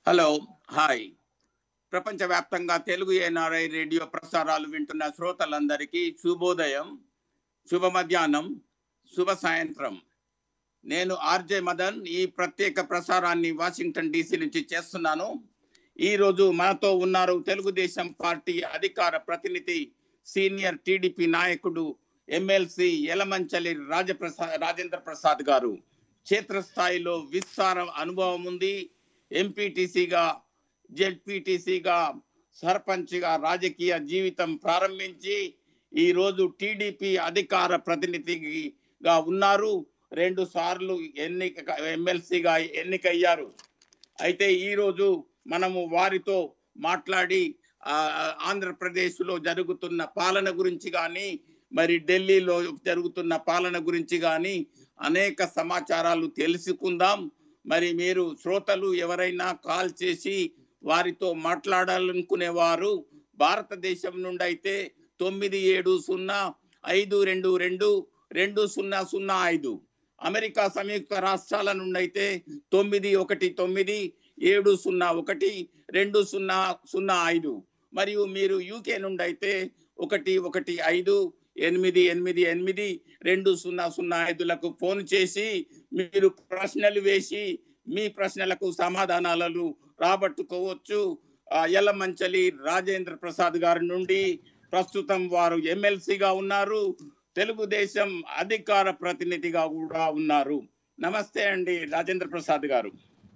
Hello hi ప్రపంచవ్యాప్తంగా Telugu NRI radio ప్రసారాలు వింటున్న శ్రోతలందరికీ శుభోదయం శుభ మధ్యాహ్నం శుభ సాయంత్రం నేను ఆర్జే మదన్ ఈ ప్రత్యేక ప్రసారాన్ని వాషింగ్టన్ డీసీ నుంచి చేస్తున్నాను ఈ రోజు మనతో ఉన్నారు తెలుగుదేశం పార్టీ అధికార ప్రతినిధి సీనియర్ టీడీపీ నాయకుడు ఎమ్మెల్సీ యలమంచలి రాజప్రసాద్ రాజేంద్ర ప్రసాద్ గారు క్షేత్రస్థాయిలో విస్తార అనుభవం ఉంది ఎంపీటీసీగా జెడ్పీటీసీగా సర్పంచ్గా రాజకీయ జీవితం ప్రారంభించి ఈ రోజు టీడీపీ అధికార ప్రతినిధిగా ఉన్నారు రెండు సార్లు ఎన్నిక ఎమ్మెల్సీగా ఎన్నికయ్యారు అయితే ఈ రోజు మనము వారితో మాట్లాడి ఆ, ఆంధ్రప్రదేశ్లో జరుగుతున్న పాలన గురించి కానీ మరి ఢిల్లీలో జరుగుతున్న పాలన గురించి కానీ అనేక సమాచారాలు తెలుసుకుందాం మరి మీరు శ్రోతలు ఎవరైనా కాల్ చేసి వారితో మాట్లాడాలనుకునే వారు భారతదేశం నుండి అయితే తొమ్మిది ఏడు సున్నా ఐదు రెండు రెండు రెండు సున్నా సున్నా ఐదు అమెరికా సంయుక్త రాష్ట్రాల నుండి అయితే తొమ్మిది ఒకటి తొమ్మిది ఏడు సున్నా ఒకటి రెండు సున్నా సున్నా ఐదు మరియు మీరు యూకే నుండి అయితే ఒకటి ఒకటి ఐదు ఎనిమిది ఎనిమిది ఎనిమిది రెండు సున్నా సున్నా ఐదులకు ఫోన్ చేసి మీరు ప్రశ్నలు వేసి మీ ప్రశ్నలకు సమాధానాలను రాబట్టుకోవచ్చు ఆ, యల్లమంచలి రాజేంద్ర ప్రసాద్ గారి నుండి ప్రస్తుతం వారు ఎమ్మెల్సీగా ఉన్నారు తెలుగుదేశం అధికార ప్రతినిధిగా కూడా ఉన్నారు నమస్తే అండి రాజేంద్ర ప్రసాద్ గారు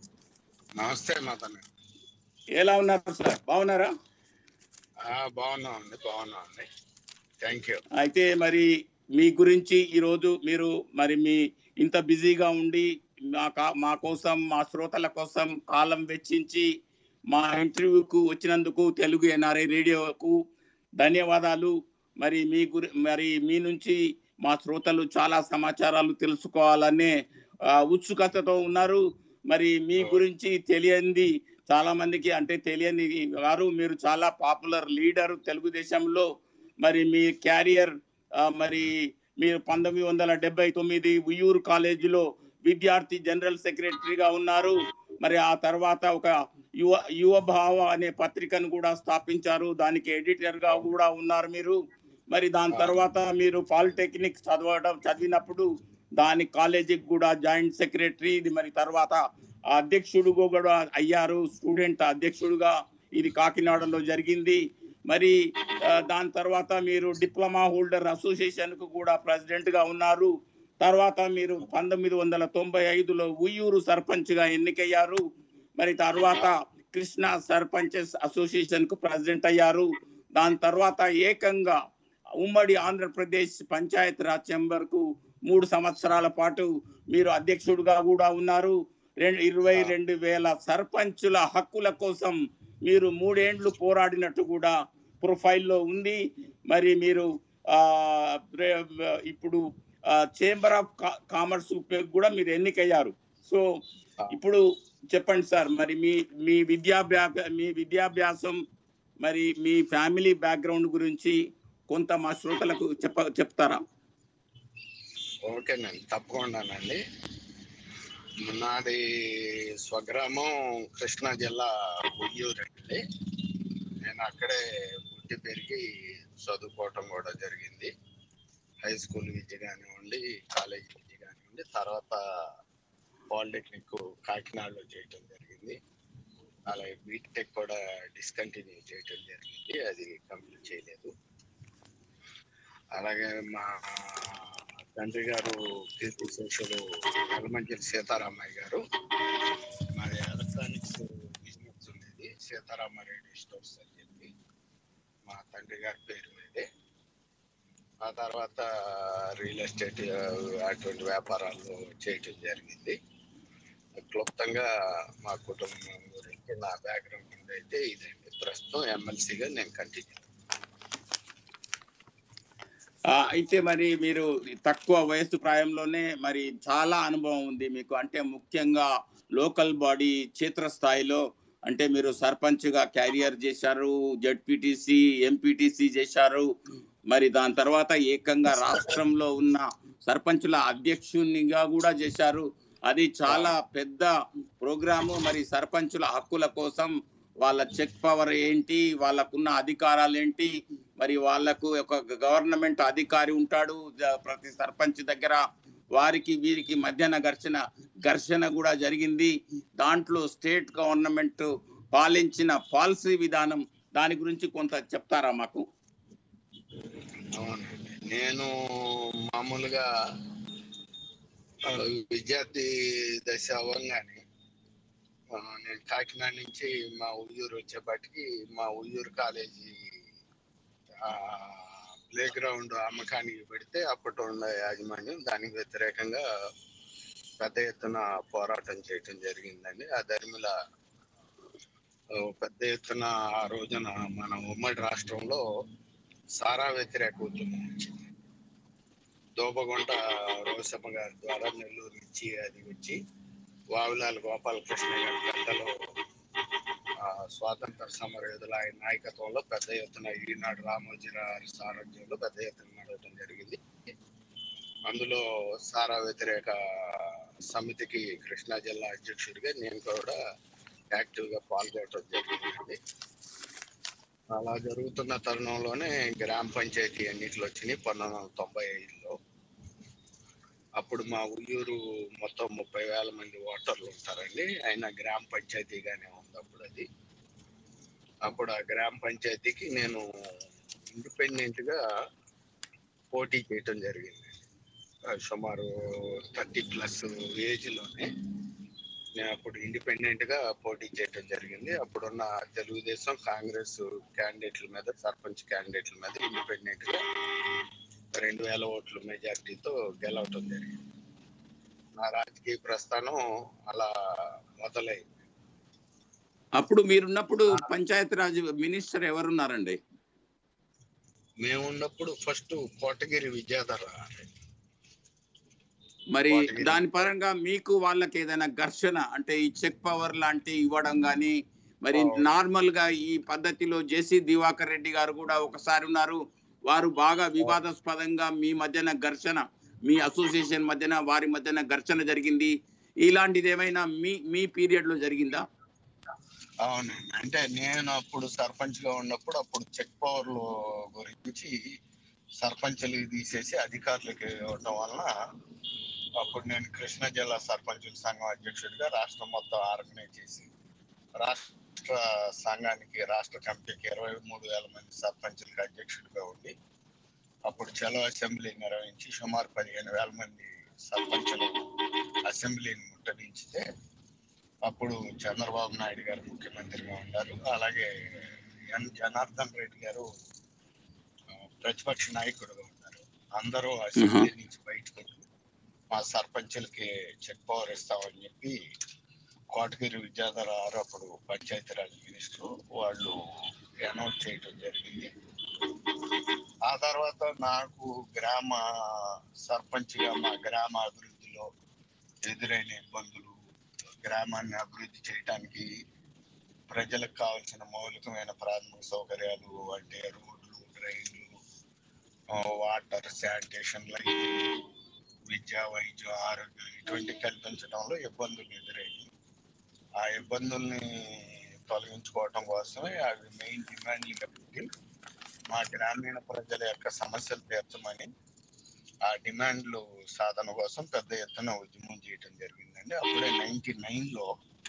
నమస్తే మదన్ ఎలా ఉన్నారు సార్ బాగున్నారా ఆ, బాగున్నాం అండి బాగున్నాం అండి థ్యాంక్ యూ అయితే మరి మీ గురించి ఈరోజు మీరు మరి మీ ఇంత బిజీగా ఉండి మా కా- మా కోసం మా శ్రోతల కోసం కాలం వెచ్చించి మా ఇంటర్వ్యూకు వచ్చినందుకు తెలుగు ఎన్ఆర్ఐ రేడియోకు ధన్యవాదాలు మరి మీ గురి మరి మీ నుంచి మా శ్రోతలు చాలా సమాచారాలు తెలుసుకోవాలనే ఆ, ఉత్సుకతతో ఉన్నారు మరి మీ గురించి తెలియంది చాలా మందికి అంటే తెలియని వారు మీరు చాలా పాపులర్ లీడర్ తెలుగుదేశంలో మరి మీ క్యారియర్ ఆ, మరి మీరు పంతొమ్మిది వందల డెబ్బై తొమ్మిది ఉయ్యూరు కాలేజీలో విద్యార్థి జనరల్ సెక్రటరీగా ఉన్నారు మరి ఆ తర్వాత ఒక యువ యువ భావ అనే పత్రికను కూడా స్థాపించారు దానికి ఎడిటర్ గా కూడా ఉన్నారు మీరు మరి దాని తర్వాత మీరు పాలిటెక్నిక్ చదవడం చదివినప్పుడు దాని కాలేజీకి కూడా జాయింట్ సెక్రటరీ ఇది మరి తర్వాత అధ్యక్షుడు కూడా అయ్యారు స్టూడెంట్ అధ్యక్షుడుగా ఇది కాకినాడలో జరిగింది మరి ఆ, దాని తర్వాత మీరు డిప్లొమా హోల్డర్ అసోసియేషన్ కు కూడా ప్రెసిడెంట్ గా ఉన్నారు తర్వాత మీరు పంతొమ్మిది వందల తొంభై ఐదులో ఉయ్యూరు సర్పంచ్ గా ఎన్నికయ్యారు మరి తర్వాత కృష్ణా సర్పంచెస్ అసోసియేషన్ కు ప్రెసిడెంట్ అయ్యారు దాని తర్వాత ఏకంగా ఉమ్మడి ఆంధ్రప్రదేశ్ పంచాయత్ రాజ్ ఛాంబర్ కు మూడు సంవత్సరాల పాటు మీరు అధ్యక్షుడుగా కూడా ఉన్నారు రెండు ఇరవై రెండు వేల సర్పంచుల హక్కుల కోసం మీరు మూడేండ్లు పోరాడినట్టు కూడా ప్రొఫైల్లో ఉంది మరి మీరు ఆ రే- ఇప్పుడు చేంబర్ ఆఫ్ కామర్స్ కూడా మీరు ఎన్నికయ్యారు సో ఇప్పుడు చెప్పండి సార్ మరి మీ మీ విద్యాభ్యా మీ విద్యాభ్యాసం మరి మీ ఫ్యామిలీ బ్యాక్గ్రౌండ్ గురించి కొంత మా శ్రోతలకు చెప్ప చెప్తారా ఓకేనండి తప్పకుండానండి నాది స్వగ్రామం కృష్ణా జిల్లా ఉయ్యూరు అండి నేను అక్కడే పుట్టి పెరిగి చదువుకోవటం కూడా జరిగింది హై స్కూల్ విద్య కానివ్వండి కాలేజీ విద్య కానివ్వండి తర్వాత పాలిటెక్నిక్ కాకినాడలో చేయటం జరిగింది అలాగే బీటెక్ కూడా డిస్కంటిన్యూ చేయటం జరిగింది అది కంప్లీట్ చేయలేదు అలాగే మా తండ్రి గారు కీర్తి శేషులు ఎలమంచిలి సీతారామయ్య గారు మరి ఎలక్ట్రానిక్స్ బిజినెస్ ఉండేది సీతారామారెడ్డి స్టోర్స్ అని చెప్పి మా తండ్రి గారి పేరు మీదే ఆ తర్వాత రియల్ ఎస్టేట్ ఆ, అటువంటి వ్యాపారాలు చేయటం జరిగింది క్లుప్తంగా మా కుటుంబం గురించి నా బ్యాక్గ్రౌండ్ అయితే ఇదండి ప్రస్తుతం ఎమ్మెల్సీగా నేను కంటిన్యూ ఆ, అయితే మరి మీరు తక్కువ వయసు ప్రాయంలోనే మరి చాలా అనుభవం ఉంది మీకు అంటే ముఖ్యంగా లోకల్ బాడీ క్షేత్రస్థాయిలో అంటే మీరు సర్పంచ్ గా క్యారియర్ చేశారు జడ్పీటీసీ ఎంపీటీసీ చేశారు మరి దాని తర్వాత ఏకంగా రాష్ట్రంలో ఉన్న సర్పంచుల అధ్యక్షునిగా కూడా చేశారు అది చాలా పెద్ద ప్రోగ్రాము మరి సర్పంచుల హక్కుల కోసం వాళ్ళ చెక్ పవర్ ఏంటి వాళ్ళకున్న అధికారాలు ఏంటి మరి వాళ్ళకు ఒక గవర్నమెంట్ అధికారి ఉంటాడు జ- ప్రతి సర్పంచ్ దగ్గర వారికి వీరికి మధ్యాహ్న ఘర్షణ ఘర్షణ కూడా జరిగింది దాంట్లో స్టేట్ గవర్నమెంట్ పాలించిన పాలసీ విధానం దాని గురించి కొంత చెప్తారా మాకు అవునండి నేను మామూలుగా ఆ, విద్యార్థి దశ అవ్వగానే ఆ, నేను కాకినాడ నుంచి మా ఉయ్యూరు వచ్చేపాటికి మా ఉయ్యూరు కాలేజీ ప్లే గ్రౌండ్ అమ్మకానికి పెడితే అప్పటి ఉన్న యాజమాన్యం దానికి వ్యతిరేకంగా పెద్ద ఎత్తున పోరాటం చేయటం జరిగిందండి ఆ ధర్మిల ఆ, పెద్ద ఎత్తున ఆ రోజున మన ఉమ్మడి రాష్ట్రంలో సారా వ్యతిరేక ఉద్యమం వచ్చింది దోపగుంట రోసమ్మ గారి ద్వారా నెల్లూరు నుంచి అది వచ్చి వావిలాల గోపాలకృష్ణ గారి పెద్దలు ఆ, స్వాతంత్ర సమరయోధుల ఆయన నాయకత్వంలో పెద్ద ఎత్తున ఈనాడు రామోజీరావు సారథ్యంలో పెద్ద ఎత్తున నడవటం జరిగింది అందులో సారా వ్యతిరేక సమితికి కృష్ణా జిల్లా అధ్యక్షుడిగా నేను కూడా యాక్టివ్ గా పాల్గొనడం జరిగింది అలా జరుగుతున్న తరుణంలోనే గ్రామ పంచాయతీ ఎన్నికలు వచ్చినాయి పంతొమ్మిది వందల తొంభై ఐదులో అప్పుడు మా ఉయ్యూరు మొత్తం ముప్పై వేల మంది ఓటర్లు ఉంటారండి అయినా గ్రామ పంచాయతీగానే ఉంది అప్పుడు అది అప్పుడు ఆ గ్రామ పంచాయతీకి నేను ఇండిపెండెంట్ గా పోటీ చేయటం జరిగింది ఆ సుమారు థర్టీ ప్లస్ ఏజ్ లోనే నేను అప్పుడు ఇండిపెండెంట్ గా పోటీ చేయడం జరిగింది అప్పుడున్న తెలుగుదేశం కాంగ్రెస్ క్యాండిడేట్ల మీద సర్పంచ్ క్యాండిడేట్ల మీద ఇండిపెండెంట్ గా రెండు వేల ఓట్ల మెజార్టీతో గెలవటం జరిగింది నా రాజకీయ ప్రస్థానం అలా మొదలైంది అప్పుడు మీరున్నప్పుడు పంచాయతీరాజ్ మినిస్టర్ ఎవరున్నారండి మేము ఉన్నప్పుడు ఫస్ట్ కోటగిరి విద్యాధర మరి వాటికి- దాని పరంగా మీకు వాళ్ళకి ఏదైనా ఘర్షణ అంటే ఈ చెక్ పవర్ లాంటి ఇవ్వడం గాని మరి అవును. నార్మల్ గా ఈ పద్ధతిలో జేసీ దివాకర్ రెడ్డి గారు కూడా ఒకసారి ఉన్నారు వారు బాగా వివాదాస్పదంగా మీ మధ్యన ఘర్షణ మీ అసోసియేషన్ మధ్యన వారి మధ్యన ఘర్షణ జరిగింది ఇలాంటిది ఏమైనా మీ మీ పీరియడ్ లో జరిగిందా అవునండి అంటే నేను అప్పుడు సర్పంచ్ గా ఉన్నప్పుడు అప్పుడు చెక్ పవర్లు గురించి సర్పంచ్లు తీసేసి అధికారులకు ఇవ్వటం వలన అప్పుడు నేను కృష్ణా జిల్లా సర్పంచుల సంఘం అధ్యక్షుడిగా రాష్ట్రం మొత్తం ఆర్గనైజ్ చేసి రాష్ట్ర సంఘానికి రాష్ట్ర కమిటీకి ఇరవై మూడు వేల మంది సర్పంచులకు అధ్యక్షుడిగా ఉండి అప్పుడు చలో అసెంబ్లీ నిర్వహించి సుమారు పదిహేను వేల మంది సర్పంచులు అసెంబ్లీని ముట్టడించితే అప్పుడు చంద్రబాబు నాయుడు గారు ముఖ్యమంత్రిగా ఉన్నారు అలాగే ఎన్ జనార్దన్ రెడ్డి గారు ఆ, ప్రతిపక్ష నాయకుడుగా ఉన్నారు అందరూ అసెంబ్లీ నుంచి బయటకు వచ్చి మా సర్పంచులకి చెక్ పవర్ ఇస్తామని చెప్పి కోటగిరి విద్యాధర గారు అప్పుడు పంచాయతీరాజ్ మినిస్టర్ వాళ్ళు అనౌన్స్ చేయడం జరిగింది ఆ తర్వాత నాకు గ్రామ సర్పంచ్గా మా గ్రామ అభివృద్ధిలో ఎదురైన ఇబ్బందులు గ్రామాన్ని అభివృద్ధి చేయడానికి ప్రజలకు కావాల్సిన మౌలికమైన ప్రాథమిక సౌకర్యాలు అంటే రోడ్లు డ్రైన్లు ఆ, వాటర్ శానిటేషన్ లైట్ విద్య వైద్యం ఆరోగ్యం ఇటువంటి కల్పించడంలో ఇబ్బందులు ఎదురయ్యాయి ఆ ఇబ్బందుల్ని తొలగించుకోవటం కోసమే అవి మెయిన్ డిమాండ్లు పెట్టి మా గ్రామీణ ప్రజల యొక్క సమస్యలు తీర్చమని ఆ డిమాండ్లు సాధన కోసం పెద్ద ఎత్తున ఉద్యమం చేయటం జరిగిందండి అప్పుడే నైన్టీ నైన్ లో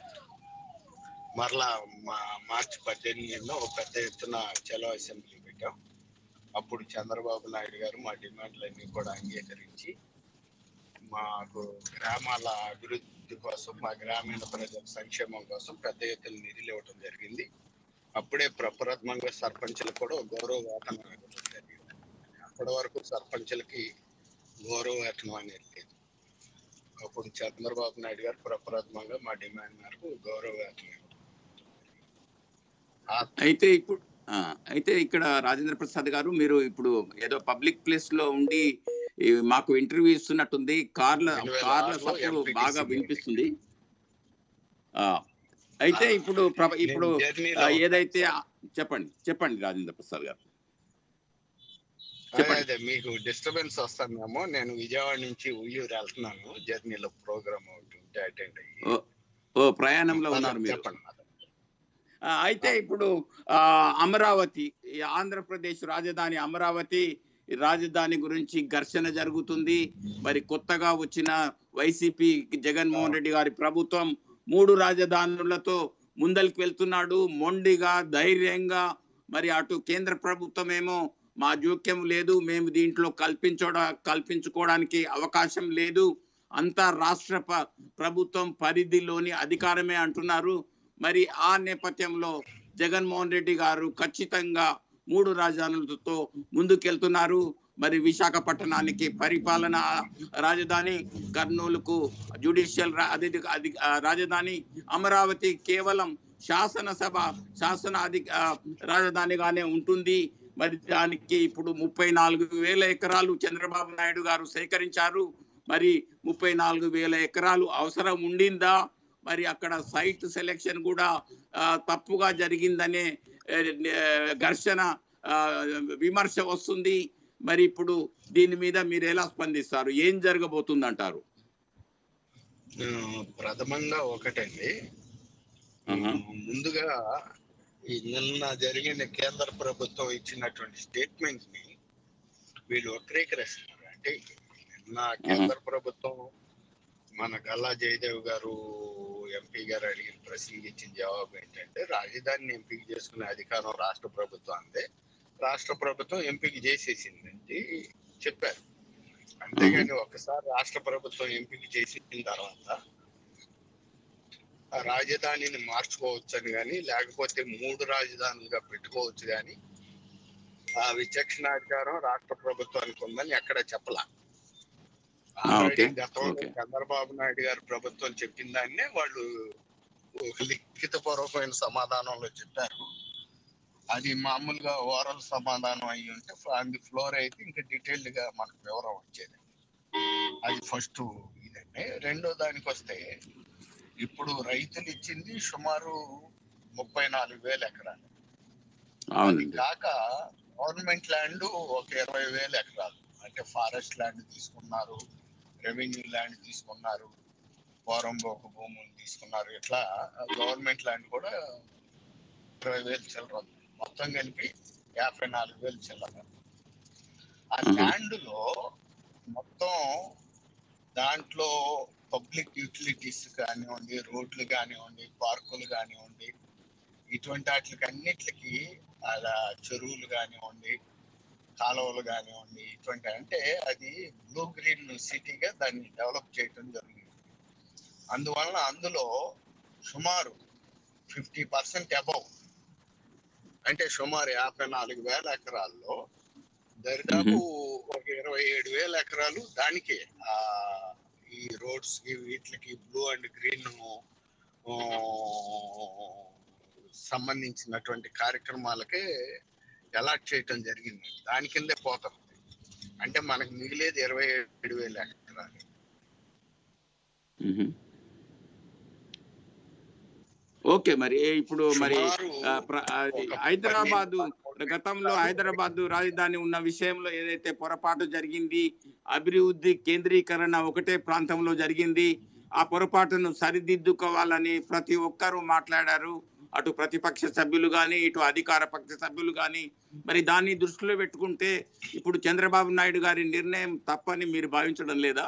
మరలా మా మార్చి పద్దెనిమిదిలో ఒక పెద్ద ఎత్తున చలో అసెంబ్లీ పెట్టాం అప్పుడు చంద్రబాబు నాయుడు గారు మా డిమాండ్లన్నీ కూడా అంగీకరించి మాకు గ్రామాల అభివృద్ధి కోసం మా గ్రామీణ ప్రజల సంక్షేమం కోసం పెద్ద ఎత్తున నిధులు ఇవ్వటం జరిగింది అప్పుడే ప్రప్రథమంగా సర్పంచులకు కూడా ఒక గౌరవ వేతనం ఇవ్వటం జరిగింది అప్పటి వరకు సర్పంచులకి గౌరవ వేతనం అనేది లేదు అప్పుడు చంద్రబాబు నాయుడు గారు ప్రప్రథమంగా మా డిమాండ్ మేరకు గౌరవ వేతనం ఇవ్వటం ఆ అయితే ఇప్పుడు ఆ, అయితే ఇక్కడ రాజేంద్ర ప్రసాద్ గారు మీరు ఇప్పుడు ఏదో పబ్లిక్ ప్లేస్ లో ఉండి ఈ మాకు ఇంటర్వ్యూ ఇస్తున్నట్టుంది కార్ల రెండు వేల కార్ల ఆరులో సప్పుడు MPTC బాగా వినిపిస్తుంది ఆ, అయితే ఇప్పుడు ప్ర- ఇప్పుడు నేను జర్నీలో ఆ, ఏదైతే చెప్పండి చెప్పండి రాజేంద్ర ప్రసాద్ గారు చెప్పండి. అదే మీకు డిస్టర్బెన్స్ వస్తుందేమో నేను విజయవాడ నుంచి ఉయ్యూరు వెళ్తున్నాను జర్నీలో ప్రోగ్రామ్ ఒకటి ఉంటే అటెండ్ అయ్యి ఓ ఓ ప్రయాణంలో ఉన్నారు మీరు చెప్పండి madam. ఆ, అయితే ఇప్పుడు ఆ, అమరావతి ఈ ఆంధ్రప్రదేశ్ రాజధాని అమరావతి ఈ రాజధాని గురించి ఘర్షణ జరుగుతుంది మరి కొత్తగా వచ్చిన వైసీపీ జగన్మోహన్ రెడ్డి గారి ప్రభుత్వం మూడు రాజధానులతో ముందరికి వెళ్తున్నాడు మొండిగా ధైర్యంగా మరి అటు కేంద్ర ప్రభుత్వం ఏమో మా జోక్యం లేదు మేము దీంట్లో కల్పించడ కల్పించుకోవడానికి అవకాశం లేదు అంతా రాష్ట్ర ప- ప్రభుత్వం పరిధిలోని అధికారమే అంటున్నారు మరి ఆ నేపథ్యంలో జగన్మోహన్ రెడ్డి గారు ఖచ్చితంగా మూడు రాజధానులతో ముందుకెళ్తున్నారు మరి విశాఖపట్నానికి పరిపాలన రాజధాని కర్నూలుకు జ్యుడిషియల్ రా- అధి అధి- ఆ, రాజధాని అమరావతి కేవలం శాసనసభ శాసన అధి ఆ, రాజధానిగానే ఉంటుంది మరి దానికి ఇప్పుడు ముప్పై నాలుగు వేల ఎకరాలు చంద్రబాబు నాయుడు గారు సేకరించారు మరి ముప్పై నాలుగు వేల ఎకరాలు అవసరం ఉండిందా మరి అక్కడ సైట్ సెలెక్షన్ కూడా ఆ, తప్పుగా జరిగిందనే ఆ, ఘర్షణ ఆ, విమర్శ వస్తుంది మరి ఇప్పుడు దీని మీద మీరు ఎలా స్పందిస్తారు ఏం జరగబోతుంది అంటారు ఆ, ప్రథమంగా ఒకటండి ఆహా. ముందుగా ఈ నిన్న జరిగిన కేంద్ర ప్రభుత్వం ఇచ్చినటువంటి స్టేట్మెంట్ ని వీళ్ళు వక్రీకరిస్తున్నారు అంటే నిన్న కేంద్ర ప్రభుత్వం మన గల్లా జయదేవ్ గారు ఎంపీ గారు అడిగిన ప్రశ్నకి ఇచ్చిన జవాబు ఏంటంటే రాజధానిని ఎంపిక చేసుకునే అధికారం రాష్ట్ర ప్రభుత్వం రాష్ట్ర ప్రభుత్వం ఎంపిక చేసేసిందండి చెప్పారు అంతేగాని ఒకసారి రాష్ట్ర ప్రభుత్వం ఎంపిక చేసిన తర్వాత ఆ రాజధానిని మార్చుకోవచ్చు అని కానీ లేకపోతే మూడు రాజధానులుగా పెట్టుకోవచ్చు కానీ ఆ విచక్షణాధికారం రాష్ట్ర ప్రభుత్వానికి ఉందని ఎక్కడ చెప్పలా ఆల్రెడీ ఓకే, గతంలో ఓకే. చంద్రబాబు నాయుడు గారు ప్రభుత్వం చెప్పిన దాన్నే వాళ్ళు ఒక లిఖిత పూర్వకమైన సమాధానంలో చెప్పారు అది మామూలుగా ఓరల్ సమాధానం అయ్యి ఉంటే ఆన్ ది ఫ్లోర్ అయితే ఇంకా డీటెయిల్డ్ గా మనకు వివరం వచ్చేది అది ఫస్ట్ ఇదండి రెండో దానికి వస్తే ఇప్పుడు రైతులు ఇచ్చింది సుమారు ముప్పై నాలుగు వేల ఎకరాలు అది అవునండి కాక గవర్నమెంట్ ల్యాండ్ ఒక ఇరవై వేల ఎకరాలు అంటే ఫారెస్ట్ ల్యాండ్ తీసుకున్నారు రెవెన్యూ ల్యాండ్ తీసుకున్నారు పోరంబోకు భూములు తీసుకున్నారు ఇట్లా గవర్నమెంట్ ల్యాండ్ కూడా ఇరవై వేలు చిల్లర ఉంది. మొత్తం కలిపి యాభై నాలుగు వేలు చిల్లర ఆ మ్మ్. ల్యాండ్ లో మొత్తం దాంట్లో పబ్లిక్ యూటిలిటీస్ కానివ్వండి రోడ్లు కానివ్వండి పార్కులు కానివ్వండి ఇటువంటి వాటికి అన్నిటికి అలా చెరువులు కానివ్వండి కాలువలు కానివ్వండి ఇటువంటి అంటే అది బ్లూ గ్రీన్ సిటీగా దాన్ని డెవలప్ చేయడం జరిగింది అందువలన అందులో సుమారు ఫిఫ్టీ పర్సెంట్ అబౌవ్ అంటే సుమారు యాభై నాలుగు వేల ఎకరాల్లో దరిదాపు ఒక ఇరవై ఏడు వేల ఎకరాలు దానికే ఆ ఈ రోడ్స్ కి వీటికి బ్లూ అండ్ గ్రీన్ సంబంధించినటువంటి కార్యక్రమాలకే అలాట్ చేయటం జరిగింది దాని కిందే పోతాం అంటే మనకు మిగిలేది ఇరవై ఏడు వేల ఎకరాలు మ్మ్. ఓకే మరి ఇప్పుడు మరి సుమారు ఆ, ప్ర- అది ఒక హైదరాబాదు పన్నెండు గతంలో హైదరాబాద్ రాజధాని ఉన్న విషయంలో ఏదైతే పొరపాటు జరిగింది అభివృద్ధి కేంద్రీకరణ ఒకటే ప్రాంతంలో జరిగింది ఆ పొరపాటును సరిదిద్దుకోవాలని ప్రతి ఒక్కరూ మాట్లాడారు అటు ప్రతిపక్ష సభ్యులు కానీ ఇటు అధికార పక్ష సభ్యులు కానీ మరి దాన్ని దృష్టిలో పెట్టుకుంటే ఇప్పుడు చంద్రబాబు నాయుడు గారి నిర్ణయం తప్పని మీరు భావించడం లేదా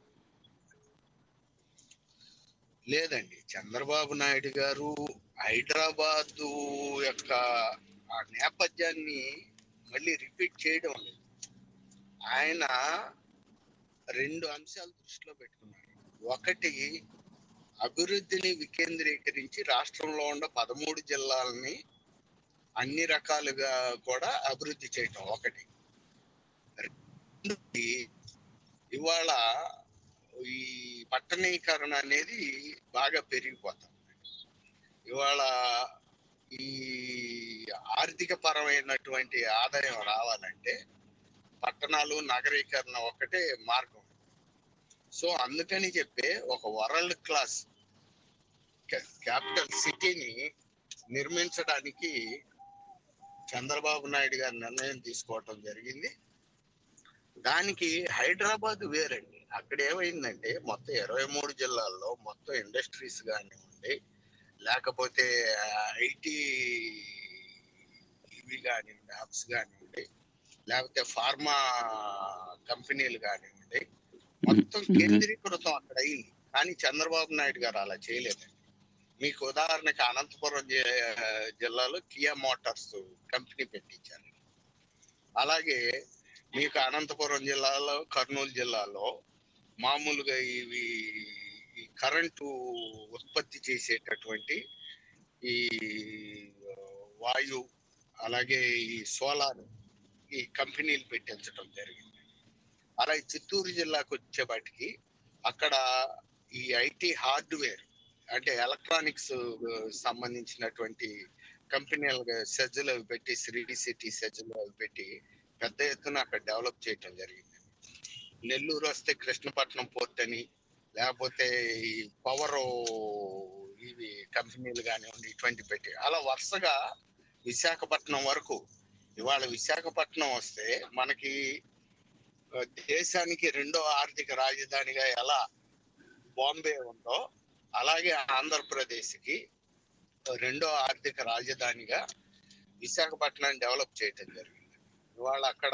లేదండి చంద్రబాబు నాయుడు గారు హైదరాబాద్ యొక్క ఆ నేపథ్యాన్ని మళ్ళీ రిపీట్ చేయడం లేదు ఆయన రెండు అంశాలు దృష్టిలో పెట్టుకున్నారు ఒకటి అభివృద్ధిని వికేంద్రీకరించి రాష్ట్రంలో ఉన్న పదమూడు జిల్లాలని అన్ని రకాలుగా కూడా అభివృద్ధి చేయటం ఒకటి రెండోది ఇవాళ ఈ పట్టణీకరణ అనేది బాగా పెరిగిపోతుంది ఇవాళ ఈ ఆర్థిక పరమైనటువంటి ఆదాయం రావాలంటే పట్టణాలు నగరీకరణ ఒకటే మార్గం సో అందుకని చెప్పే ఒక వరల్డ్ క్లాస్ క్యాపిటల్ సిటీని నిర్మించడానికి చంద్రబాబు నాయుడు గారు నిర్ణయం తీసుకోవటం జరిగింది దానికి హైదరాబాద్ వేరండి అక్కడ ఏమైందంటే మొత్తం ఇరవై మూడు జిల్లాల్లో మొత్తం ఇండస్ట్రీస్ కానివ్వండి లేకపోతే ఐటీ ఇవి కానివ్వండి హబ్స్ కానివ్వండి లేకపోతే ఫార్మా కంపెనీలు కానివ్వండి మొత్తం మ్మ్. కేంద్రీకృతం అక్కడ అయింది కానీ చంద్రబాబు నాయుడు గారు అలా చేయలేదండి మీకు ఉదాహరణకి అనంతపురం జి- జిల్లాలో కియా మోటార్స్ కంపెనీ పెట్టించారు అలాగే మీకు అనంతపురం జిల్లాలో కర్నూలు జిల్లాలో మామూలుగా ఇవి ఈ కరెంటు ఉత్పత్తి చేసేటటువంటి ఈ వాయు అలాగే ఈ సోలార్ ఈ కంపెనీలు పెట్టించడం జరిగింది అలాగే చిత్తూరు జిల్లాకు వచ్చేపాటికి అక్కడ ఈ ఐటీ హార్డ్వేర్ అంటే ఎలక్ట్రానిక్స్ సంబంధించినటువంటి కంపెనీలు సెజ్లు అవి పెట్టి శ్రీ సిటీ సెజ్లు అవి పెట్టి పెద్ద ఎత్తున అక్కడ డెవలప్ చేయటం జరిగింది నెల్లూరు వస్తే కృష్ణపట్నం పోర్ట్ అని లేకపోతే ఈ పవర్ ఇవి కంపెనీలు కానివ్వండి ఇటువంటి పెట్టి అలా వరుసగా విశాఖపట్నం వరకు ఇవాళ విశాఖపట్నం వస్తే మనకి ఆ, దేశానికి రెండో ఆర్థిక రాజధానిగా ఎలా బాంబే ఉందో అలాగే ఆంధ్రప్రదేశ్కి రెండో ఆర్థిక రాజధానిగా విశాఖపట్నాన్ని డెవలప్ చేయటం జరిగింది ఇవాళ అక్కడ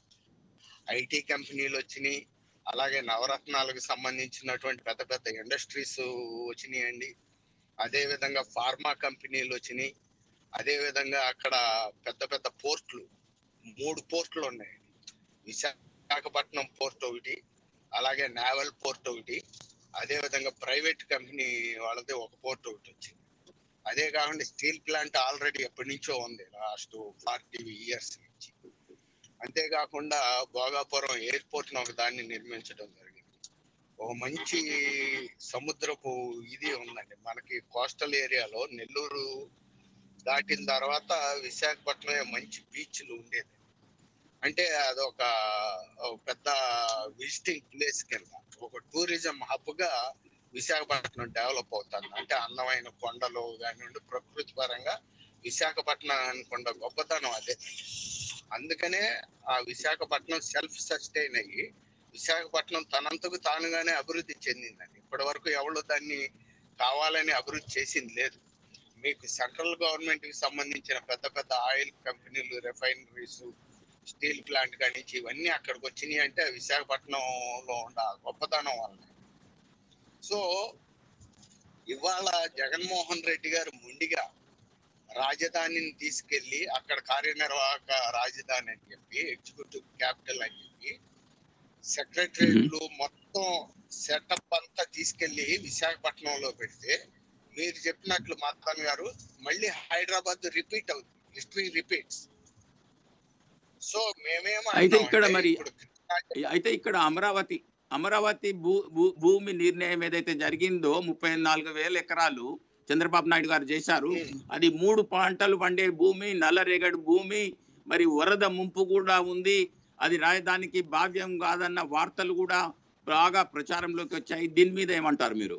ఐటీ కంపెనీలు వచ్చినాయి అలాగే నవరత్నాలకు సంబంధించినటువంటి పెద్ద పెద్ద ఇండస్ట్రీస్ వచ్చినాయండి అదే విధంగా ఫార్మా కంపెనీలు వచ్చినాయి అదే విధంగా అక్కడ పెద్ద పెద్ద పోర్ట్లు మూడు పోర్ట్లు ఉన్నాయి విశాఖపట్నం పోర్ట్ ఒకటి అలాగే నావల్ పోర్ట్ ఒకటి అదే విధంగా ప్రైవేట్ కంపెనీ వాళ్ళది ఒక పోర్ట్ ఒకటి వచ్చింది అదే కాకుండా స్టీల్ ప్లాంట్ ఆల్రెడీ ఎప్పటి నుంచో ఉంది లాస్ట్ ఫార్టీ ఇయర్స్ నుంచి అంతేకాకుండా భోగాపురం ఎయిర్పోర్ట్ ఒక దాన్ని నిర్మించడం జరిగింది ఒక మంచి సముద్రపు ఇది ఉందండి మనకి కోస్టల్ ఏరియాలో నెల్లూరు దాటిన తర్వాత విశాఖపట్నం మంచి బీచ్లు ఉండేది అంటే అదొక ఒక పెద్ద విజిటింగ్ ప్లేస్ కింద ఒక టూరిజం హబ్ గా విశాఖపట్నం డెవలప్ అవుతుంది అంటే అందమైన కొండలు కానివ్వండి ప్రకృతి పరంగా విశాఖపట్నం అనుకున్న గొప్పతనం అదే అందుకనే ఆ విశాఖపట్నం సెల్ఫ్ సస్టైన్ అయ్యి విశాఖపట్నం తనంతకు తానుగానే అభివృద్ధి చెందిందండి ఇప్పటి వరకు ఎవరు దాన్ని కావాలని అభివృద్ధి చేసింది లేదు మీకు సెంట్రల్ గవర్నమెంట్ కి సంబంధించిన పెద్ద పెద్ద ఆయిల్ కంపెనీలు రిఫైనరీస్ స్టీల్ ప్లాంట్ కానీ ఇవన్నీ అక్కడికి వచ్చినాయి అంటే విశాఖపట్నంలో ఉన్న గొప్పతనం వల్ల సో ఇవాళ జగన్మోహన్ రెడ్డి గారు ముండిగా రాజధానిని తీసుకెళ్లి అక్కడ కార్యనిర్వాహక రాజధాని అని చెప్పి ఎగ్జిక్యూటివ్ క్యాపిటల్ అని చెప్పి సెక్రటరియట్లు మొత్తం సెటప్ అంతా తీసుకెళ్లి విశాఖపట్నంలో పెడితే మీరు చెప్పినట్లు మాత్రం గారు మళ్ళీ హైదరాబాద్ రిపీట్ అవుతుంది హిస్టరీ రిపీట్స్ సో మేమేమో అయితే అంటాం ఇక్కడ అంటే మరి ఇప్పుడు కృష్ణా అయితే ఇక్కడ అమరావతి అమరావతి భూ భూ- భూమి నిర్ణయం ఏదైతే జరిగిందో ముప్పై నాలుగు వేల ఎకరాలు చంద్రబాబు నాయుడు గారు చేశారు ఉమ్, అది మూడు పంటలు పండే భూమి నల్లరేగడి భూమి మరి వరద ముంపు కూడా ఉంది అది రాజధానికి భావ్యం కాదన్న వార్తలు కూడా బాగా ప్రచారంలోకి వచ్చాయి దీని మీద ఏమంటారు మీరు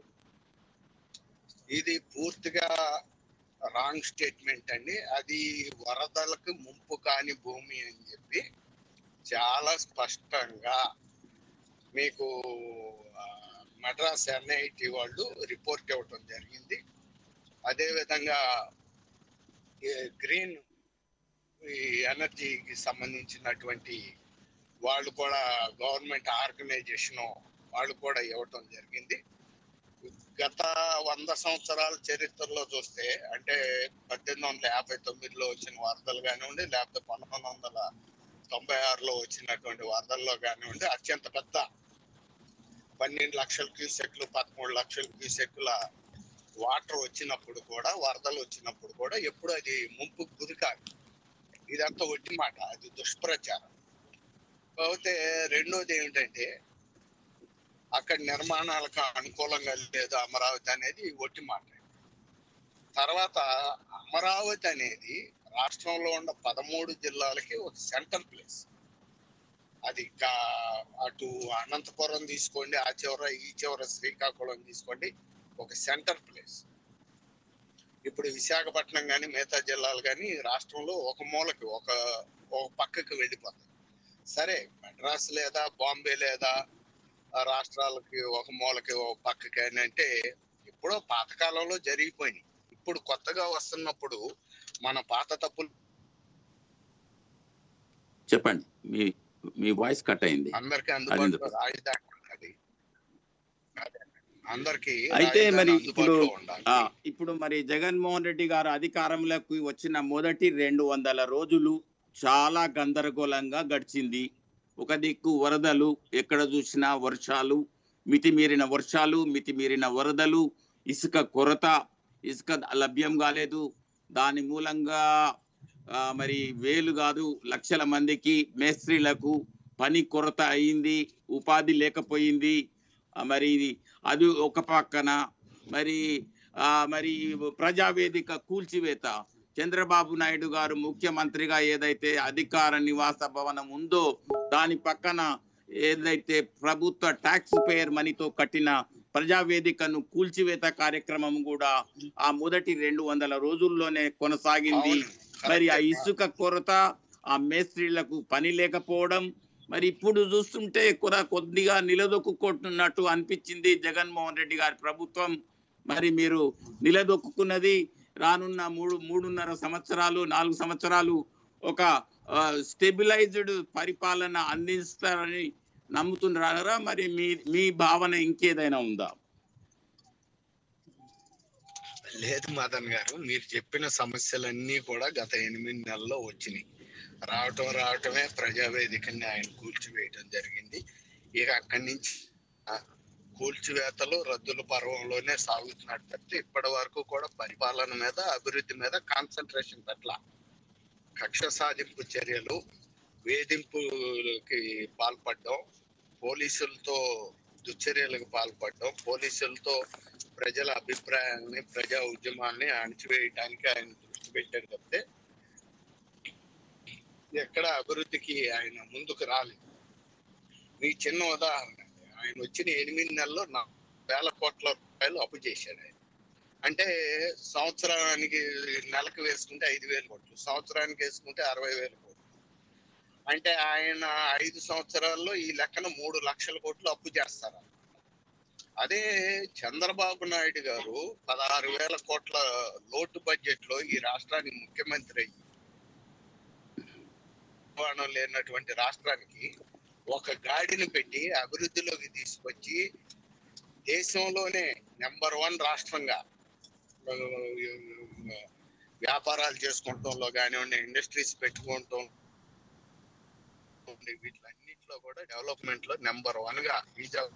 ఇది పూర్తిగా రాంగ్ స్టేట్మెంట్ అండి అది వరదలకు ముంపు కాని భూమి అని చెప్పి చాలా స్పష్టంగా మీకు ఆ, మద్రాస్ ఎన్ఐటి వాళ్ళు రిపోర్ట్ ఇవ్వటం జరిగింది అదే విధంగా ఈ గ్రీన్ ఈ ఎనర్జీకి సంబంధించినటువంటి వాళ్ళు కూడా గవర్నమెంట్ ఆర్గనైజేషన్ వాళ్ళు కూడా ఇవ్వటం జరిగింది గత వంద సంవత్సరాల చరిత్రలో చూస్తే అంటే పద్దెనిమిది వందల యాభై తొమ్మిదిలో వచ్చిన వరదలు కానివ్వండి లేకపోతే పంతొమ్మిది వందల తొంభై ఆరులో వచ్చినటువంటి వరదల్లో కానివ్వండి అత్యంత పెద్ద పన్నెండు లక్షల క్యూసెక్లు పదమూడు లక్షల క్యూసెక్ల వాటర్ వచ్చినప్పుడు కూడా వరదలు వచ్చినప్పుడు కూడా ఎప్పుడు అది ముంపు గురి కాదు ఇదంతా ఒట్టి మాట అది దుష్ప్రచారం కాకపోతే రెండోది ఏమిటంటే అక్కడ నిర్మాణాలకు అనుకూలంగా లేదు అమరావతి అనేది ఒట్టి మాట తర్వాత అమరావతి అనేది రాష్ట్రంలో ఉన్న పదమూడు జిల్లాలకి ఒక సెంటర్ ప్లేస్ అది కా- అటు అనంతపురం తీసుకోండి ఆ చివర ఈ చివర శ్రీకాకుళం తీసుకోండి ఒక సెంటర్ ప్లేస్ ఇప్పుడు విశాఖపట్నం కానీ మిగతా జిల్లాలు కానీ రాష్ట్రంలో ఒక మూలకి ఒక ఒక పక్కకి వెళ్ళిపోతాయి సరే మద్రాస్ లేదా బాంబే లేదా ఆ రాష్ట్రాలకి ఒక మూలకి ఒక పక్కకి అని అంటే ఎప్పుడో పాతకాలంలో జరిగిపోయినాయి ఇప్పుడు కొత్తగా వస్తున్నప్పుడు మన పాత తప్పులు చెప్పండి మీ మీ వాయిస్ కట్ అయింది అందరికీ ఎందుకు? అందుబాటులో రాజధాని ఉండాలి అదే. అందరికీ అయితే రాజధాని మరి ఇప్పుడు అందుబాటులో ఉండాలి ఆ, ఇప్పుడు మరి జగన్మోహన్ రెడ్డి గారు అధికారంలోకి వచ్చిన మొదటి రెండు వందల రోజులు చాలా గందరగోళంగా గడిచింది ఒక దిక్కు వరదలు ఎక్కడ చూసినా వర్షాలు మితిమీరిన వర్షాలు మితిమీరిన వరదలు ఇసుక కొరత ఇసుక లభ్యం కాలేదు దాని మూలంగా ఆ, మరి వేలు కాదు లక్షల మందికి మేస్త్రీలకు పని కొరత అయింది ఉపాధి లేకపోయింది ఆ, మరి ఇది అది ఒక పక్కన మరి ఆ మరి ప్రజావేదిక కూల్చివేత చంద్రబాబు నాయుడు గారు ముఖ్యమంత్రిగా ఏదైతే అధికార నివాస భవనం ఉందో దాని పక్కన ఏదైతే ప్రభుత్వ ట్యాక్స్ పేయర్ మనీతో కట్టిన ప్రజావేదికను కూల్చివేత కార్యక్రమం కూడా ఆ మొదటి రెండు వందల రోజుల్లోనే కొనసాగింది అవును. మరి ఆ కరెక్టే. ఇసుక కొరత ఆ మేస్త్రీలకు పని లేకపోవడం మరి ఇప్పుడు చూస్తుంటే కూడా కొద్దిగా నిలదొక్కుకుంటున్నట్టు అనిపించింది జగన్మోహన్ రెడ్డి గారి ప్రభుత్వం మరి మీరు నిలదొక్కున్నది రానున్న మూడు మూడున్నర సంవత్సరాలు నాలుగు సంవత్సరాలు ఒక స్టెబిలైజ్డ్ పరిపాలన అందిస్తారని నమ్ముతున్నారా మరి మీ మీ భావన ఇంకేదైనా ఉందా లేదు మదన్ గారు మీరు చెప్పిన సమస్యలన్నీ కూడా గత ఎనిమిది నెలల్లో వచ్చినాయి రావటం రావటమే ప్రజావేదికని ఆయన కూల్చివేయటం జరిగింది ఇక అక్కడి నుంచి ఆ, కూల్చివేతలు రద్దుల పర్వంలోనే సాగుతున్నట్టు తప్పితే ఇప్పటి వరకు కూడా పరిపాలన మీద అభివృద్ధి మీద కాన్సన్ట్రేషన్ పట్ల కక్ష సాధింపు చర్యలు వేధింపులకి పాల్పడడం పోలీసులతో దుశ్చర్యలకు పాల్పడడం పోలీసులతో ప్రజల అభిప్రాయాల్ని ప్రజా ఉద్యమాల్ని అణిచివేయడానికి ఆయన దృష్టి పెట్టారు తప్పితే ఎక్కడ అభివృద్ధికి ఆయన ముందుకు రాలేదు మీ చిన్న ఉదాహరణ ఆయన వచ్చిన ఎనిమిది నెలల్లో నా వేల కోట్ల రూపాయలు అప్పు చేశాడు ఆయన అంటే సంవత్సరానికి నెలకు వేసుకుంటే ఐదు వేల కోట్లు సంవత్సరానికి వేసుకుంటే అరవై వేల కోట్లు అంటే ఆయన ఐదు సంవత్సరాల్లో ఈ లెక్కన మూడు లక్షల కోట్లు అప్పు చేస్తారు అదే చంద్రబాబు నాయుడు గారు పదహారు వేల కోట్ల లోటు బడ్జెట్ లో ఈ రాష్ట్రానికి ముఖ్యమంత్రి అయ్యి నిర్వహణ లేనటువంటి రాష్ట్రానికి ఒక గాడిని పెట్టి అభివృద్ధిలోకి తీసుకొచ్చి దేశంలోనే నెంబర్ వన్ రాష్ట్రంగా ఆ, వ్యాపారాలు చేసుకుంటంలో కానివ్వండి ఇండస్ట్రీస్ పెట్టుకుంటాం వీటిలన్నింటిలో కూడా డెవలప్మెంట్ లో నెంబర్ వన్ గా బీజేపీ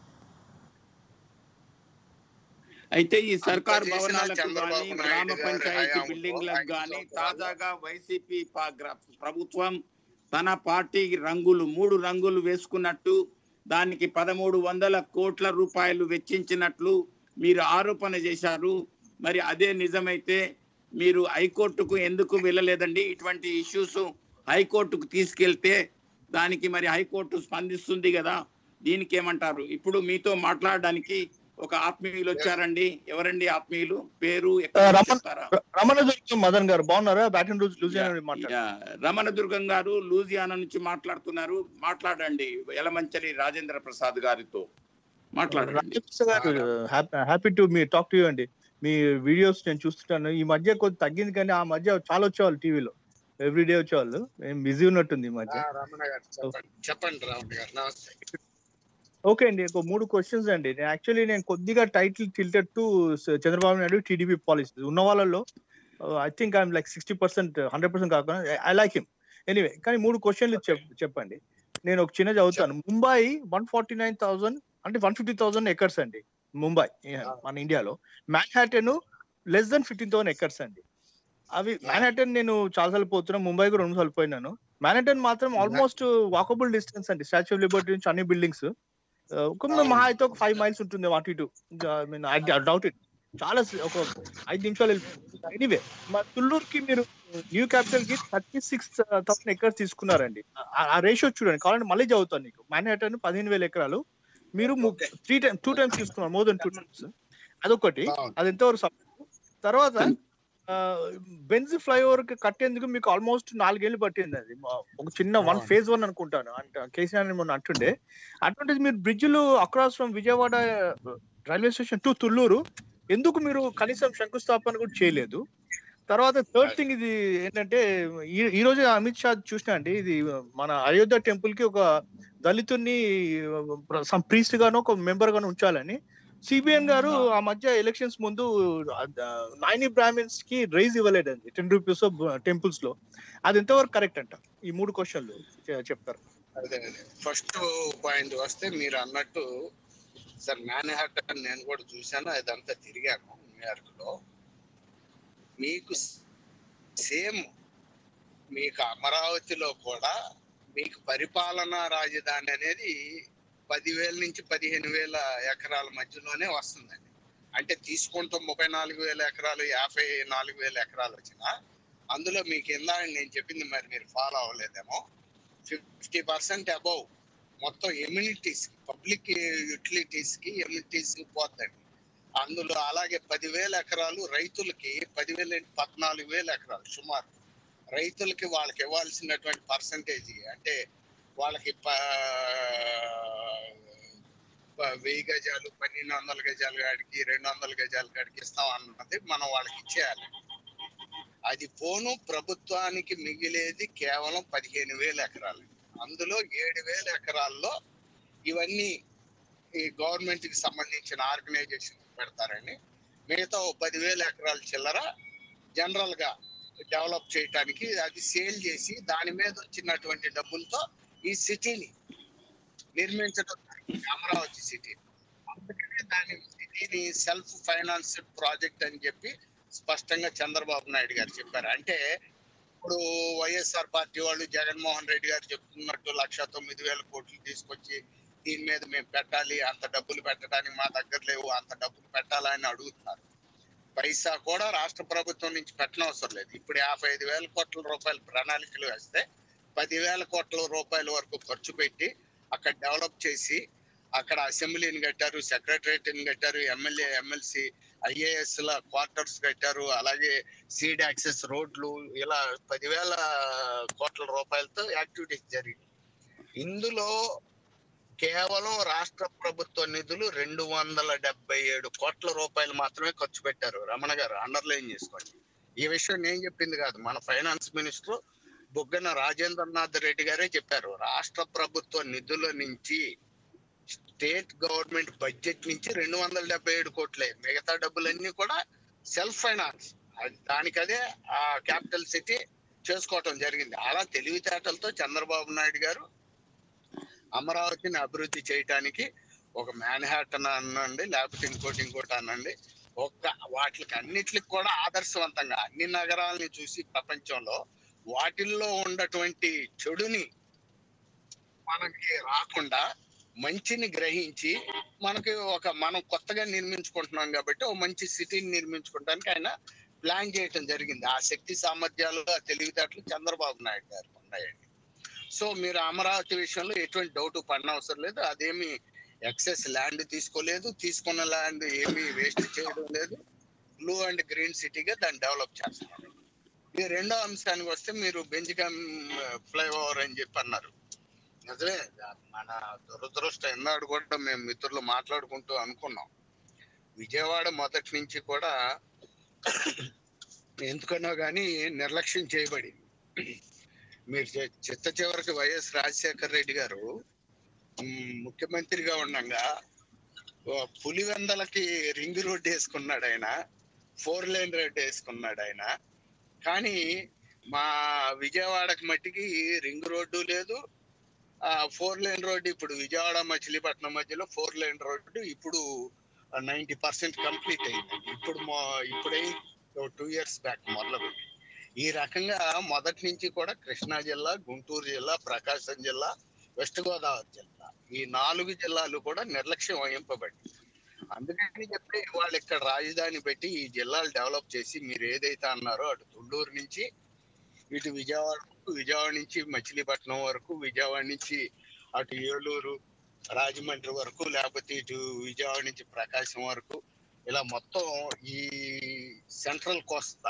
అయితే ఈ సర్కార్ అంత చేసిన భవనాలకు చంద్రబాబు గాని నాయుడు గ్రామ గారి పంచాయతీ హయాంలో బిల్డింగ్లకు ఐదు గాని సంవత్సరాలు తాజాగా వైసీపీ పా- గ్ర- ప్రభుత్వం తన పార్టీ రంగులు మూడు రంగులు వేసుకున్నట్టు దానికి పదమూడు వందల కోట్ల రూపాయలు వెచ్చించినట్లు మీరు ఆరోపణ చేశారు మరి అదే నిజమైతే మీరు హైకోర్టుకు ఎందుకు వెళ్ళలేదండి ఇటువంటి ఇష్యూస్ హైకోర్టుకు తీసుకెళ్తే దానికి మరి హైకోర్టు స్పందిస్తుంది కదా దీనికి ఏమంటారు ఇప్పుడు మీతో మాట్లాడడానికి ఒక ఆత్మీయులు వచ్చారండి ఎవరండి ఆత్మీయులు పేరు ఎక్కడ ఆ, రమణ- చెప్తారా రమణ దుర్గం మదన్ గారు బాగున్నారా బ్యాటింగ్ రోజు లూజియానా నుండి మాట్లాడు యా, రమణ దుర్గం గారు లూజియానా నుంచి మాట్లాడుతున్నారు మాట్లాడండి యలమంచలి రాజేంద్ర ప్రసాద్ గారితో మాట్లాడండి Rajesh garu happy to me talk to you అండి మీ వీడియోస్ నేను చూస్తుంటాను ఈ మధ్య కొంచెం తగ్గింది కానీ ఆ మధ్య చాలా వచ్చేవాళ్ళు టీవీలో ఎవ్రీడే వచ్చేవాళ్ళు ఏం బిజీ ఉన్నట్టుంది ఈ మధ్య రమణ గారు చెప్పండి చెప్పండి రమణ గారు నమస్తే ఓకే అండి ఒక మూడు క్వశ్చన్స్ అండి నేను యాక్చువల్లీ నేను కొద్దిగా title tilted to Chandrababu Naidu TDP policy ఉన్న వాళ్ళలో I think I'm like sixty percent hundred percent కాకుండా ఐ లైక్ హిమ్ ఎనీవే కానీ మూడు క్వశ్చన్లు చెప్పండి నేను ఒక చిన్న చదువుతాను Mumbai one forty nine thousand అంటే వన్ ఫిఫ్టీ థౌసండ్ ఎకర్స్ అండి ముంబై మన ఇండియాలో Manhattan less than fifteen thousand acres అండి అవి మ్యాన్హాటన్ నేను చాలాసార్లు పోతున్నా ముంబై కూడా రెండు సార్లు పోయినాను మ్యాన్హాటన్ మాత్రం ఆల్మోస్ట్ వాకబుల్ డిస్టెన్స్ అండి స్టాచ్యూ ఆఫ్ లిబర్టీ నుంచి అన్ని బిల్డింగ్స్ కొంచెం మహా అయితే ఒక ఫైవ్ మైల్స్ ఉంటుంది అటు ఇటు మీన్ ఐ డౌట్ ఇట్ చాలా స- ఒక ఐదు నిమిషాలు ఎనీవే మా తుళ్ళూరుకి మీరు న్యూ క్యాపిటల్ కి థర్టీ సిక్స్ థౌసండ్ ఎకర్స్ తీసుకున్నారండి ఆ- ఆ రేషియో చూడండి కావాలంటే మళ్ళీ చదువుతాను నీకు మ్యాన్హాటన్ పదిహేను వేల ఎకరాలు మీరు Okay. Three time two times తీసుకున్నారు మోర్ దెన్ టూ టైమ్స్ అదొకటి అవును. అది ఎంతవరకు సబ్ తర్వాత బెంజ్ ఫ్లైఓవర్ కి కట్టేందుకు మీకు ఆల్మోస్ట్ నాలుగేళ్లు పట్టింది అది మా- ఒక చిన్న వన్ అవును. ఫేజ్ వన్ అనుకుంటాను అంటే కేసీఆర్ మొన్న అంటుండే అటువంటిది మీరు బ్రిడ్జ్లు across from Vijayawada railway station to Thullur ఎందుకు మీరు కనీసం శంకుస్థాపన కూడా చేయలేదు తర్వాత థర్డ్ థింగ్ ఇది ఏంటంటే ఈ ఈ రోజు అమిత్ షా చూసినా అండి ఇది మన అయోధ్య టెంపుల్ కి ఒక దళితుడిని సమ్ ప్రీస్ట్ గాను ఒక మెంబర్ గాను ఉంచాలని సిబిఎన్ గారు ఆ మధ్య ఎలక్షన్స్ ముందు నైన్ బ్రాహ్మిన్స్ కి రైజ్ ఇవ్వలేదండి టెన్ రూపీస్ టెంపుల్స్ లో అది ఎంతవరకు కరెక్ట్ అంట ఈ మూడు క్వశ్చన్లు చె- చెప్తారు అదే అదే ఫస్ట్ పాయింట్ వస్తే మీరు అన్నట్టు సార్ మ్యాన్హాటన్ నేను కూడా చూశాను అదంతా తిరిగాను న్యూయార్క్ లో మీకు సేమ్ మీకు అమరావతిలో కూడా మీకు పరిపాలనా రాజధాని అనేది పదివేల నుంచి పదిహేను వేల ఎకరాల మధ్యలోనే వస్తుందండి అంటే తీసుకుంటూ ముప్పై నాలుగు వేల ఎకరాలు యాభై నాలుగు వేల ఎకరాలు వచ్చిన అందులో మీకు ఇందాక నేను చెప్పింది మరి మీరు ఫాలో అవ్వలేదేమో ఫిఫ్టీ పర్సెంట్ అబౌవ్ మొత్తం ఎమ్యూనిటీస్ పబ్లిక్ యూటిలిటీస్ కి ఎమ్యూనిటీస్ కి పోతండి అందులో అలాగే పదివేల ఎకరాలు రైతులకి పదివేల నుంచి పద్నాలుగు వేల ఎకరాలు సుమారు రైతులకి వాళ్ళకి ఇవ్వాల్సినటువంటి పర్సంటేజ్ అంటే వాళ్ళకి ప- ప- వెయ్యి గజాలు పన్నెండు వందల గజాల కాడికి రెండు వందల గజాల కాడికి ఇస్తాం అన్నది మనం వాళ్ళకి ఇచ్చేయాలి అది పోను ప్రభుత్వానికి మిగిలేది కేవలం పదిహేను వేల ఎకరాలు అందులో ఏడు వేల ఎకరాల్లో ఇవన్నీ ఈ గవర్నమెంట్ కి సంబంధించిన ఆర్గనైజేషన్ పెడతారండి మిగతా ఓ పదివేల ఎకరాల చిల్లర జనరల్ గా డెవలప్ చేయటానికి అది సేల్ చేసి దాని మీద వచ్చినటువంటి డబ్బులతో ఈ సిటీని నిర్మించడం జరిగింది, అమరావతి సిటీ అందుకనే దాని సిటీని సెల్ఫ్ ఫైనాన్స్డ్ ప్రాజెక్ట్ అని చెప్పి స్పష్టంగా చంద్రబాబు నాయుడు గారు చెప్పారు అంటే ఇప్పుడు వైఎస్ఆర్ పార్టీ వాళ్ళు జగన్మోహన్ రెడ్డి గారు చెప్తున్నట్టు లక్ష తొమ్మిది వేల కోట్లు తీసుకొచ్చి దీని మీద మేము పెట్టాలి అంత డబ్బులు పెట్టడానికి మా దగ్గర లేవు అంత డబ్బులు పెట్టాలని అడుగుతున్నారు పైసా కూడా రాష్ట్ర ప్రభుత్వం నుంచి పెట్టనవసరం లేదు ఇప్పుడు యాభై ఐదు వేల కోట్ల రూపాయల ప్రణాళికలు వేస్తే పదివేల కోట్ల రూపాయల వరకు ఖర్చు పెట్టి అక్కడ డెవలప్ చేసి అక్కడ అసెంబ్లీని కట్టారు సెక్రటరియట్ని కట్టారు ఎమ్మెల్యే ఎమ్మెల్సీ ఐఏఎస్ ల క్వార్టర్స్ కట్టారు అలాగే సీడ్ యాక్సెస్ రోడ్లు ఇలా పదివేల కోట్ల రూపాయలతో యాక్టివిటీస్ జరిగింది ఇందులో కేవలం రాష్ట్ర ప్రభుత్వ నిధులు రెండు వందల డెబ్బై ఏడు కోట్ల రూపాయలు మాత్రమే ఖర్చు పెట్టారు రమణ గారు అండర్లైన్ చేసుకోండి ఈ విషయం నేను చెప్పింది కాదు మన ఫైనాన్స్ మినిస్టర్ బుగ్గన రాజేంద్రనాథ్ రెడ్డి గారే చెప్పారు రాష్ట్ర ప్రభుత్వ నిధుల నుంచి స్టేట్ గవర్నమెంట్ బడ్జెట్ నుంచి రెండు వందల డెబ్బై ఏడు కోట్లే మిగతా డబ్బులన్నీ కూడా సెల్ఫ్ ఫైనాన్స్ దానికదే ఆ క్యాపిటల్ సిటీ చేసుకోవటం జరిగింది అలా తెలివితేటలతో చంద్రబాబు నాయుడు గారు అమరావతిని అభివృద్ధి చేయటానికి ఒక మ్యాన్హాటన్ అనండి లేకపోతే ఇంకోటి ఇంకోటి అనండి ఒక్క వాటికి అన్నిటికి కూడా ఆదర్శవంతంగా అన్ని నగరాలని చూసి ప్రపంచంలో వాటిల్లో ఉన్నటువంటి చెడుని మనకి రాకుండా మంచిని గ్రహించి మనకి ఒక మనం కొత్తగా నిర్మించుకుంటున్నాం కాబట్టి ఒక మంచి సిటీని నిర్మించుకోవడానికి ఆయన ప్లాన్ చేయటం జరిగింది ఆ శక్తి సామర్థ్యాలు ఆ తెలివితేటలు చంద్రబాబు నాయుడు గారు ఉన్నాయండి సో మీరు అమరావతి విషయంలో ఎటువంటి డౌట్ పడనవసరం లేదు అదేమి ఎక్సెస్ ల్యాండ్ తీసుకోలేదు తీసుకున్న ల్యాండ్ ఏమీ వేస్ట్ చేయడం లేదు బ్లూ అండ్ గ్రీన్ సిటీగా దాన్ని డెవలప్ చేస్తున్నారు ఈ రెండో అంశానికి వస్తే మీరు బెంజికమ్ ఫ్లైఓవర్ అని చెప్పి అన్నారు నిజమే మన దురదృష్టం ఎన్నాడు కూడా మేము మిత్రులు మాట్లాడుకుంటూ అనుకున్నాం విజయవాడ మొదటి నుంచి కూడా ఎందుకనో కానీ నిర్లక్ష్యం చేయబడింది మీరు చి- చిత్త చివరికి వైఎస్ రాజశేఖర రెడ్డి గారు మ్, ముఖ్యమంత్రిగా ఉండగా ఓ పులివెందలకి రింగ్ రోడ్ వేసుకున్నాడు ఆయన ఫోర్ లైన్ రోడ్ వేసుకున్నాడు ఆయన కానీ మా విజయవాడకి మట్టికి రింగ్ రోడ్డు లేదు ఆ ఫోర్ లైన్ రోడ్డు ఇప్పుడు విజయవాడ మచిలీపట్నం మధ్యలో ఫోర్ లైన్ రోడ్డు ఇప్పుడు నైన్టీ పర్సెంట్ కంప్లీట్ అయింది ఇప్పుడు మొ- ఇప్పుడే టూ ఇయర్స్ బ్యాక్ మొదలుపెట్టి ఈ రకంగా మొదటి నుంచి కూడా కృష్ణా జిల్లా గుంటూరు జిల్లా ప్రకాశం జిల్లా వెస్ట్ గోదావరి జిల్లా ఈ నాలుగు జిల్లాలు కూడా నిర్లక్ష్యం వహింపబడి అందుకని చెప్పి వాళ్ళు ఇక్కడ రాజధాని పెట్టి ఈ జిల్లాలు డెవలప్ చేసి మీరు ఏదైతే అన్నారో అటు తుళ్ళూరు నుంచి ఇటు విజయవాడ వరకు, విజయవాడ నుంచి మచిలీపట్నం వరకు విజయవాడ నుంచి అటు ఏలూరు రాజమండ్రి వరకు లేకపోతే ఇటు విజయవాడ నుంచి ప్రకాశం వరకు ఇలా మొత్తం ఈ సెంట్రల్ కోస్ట్ దాకా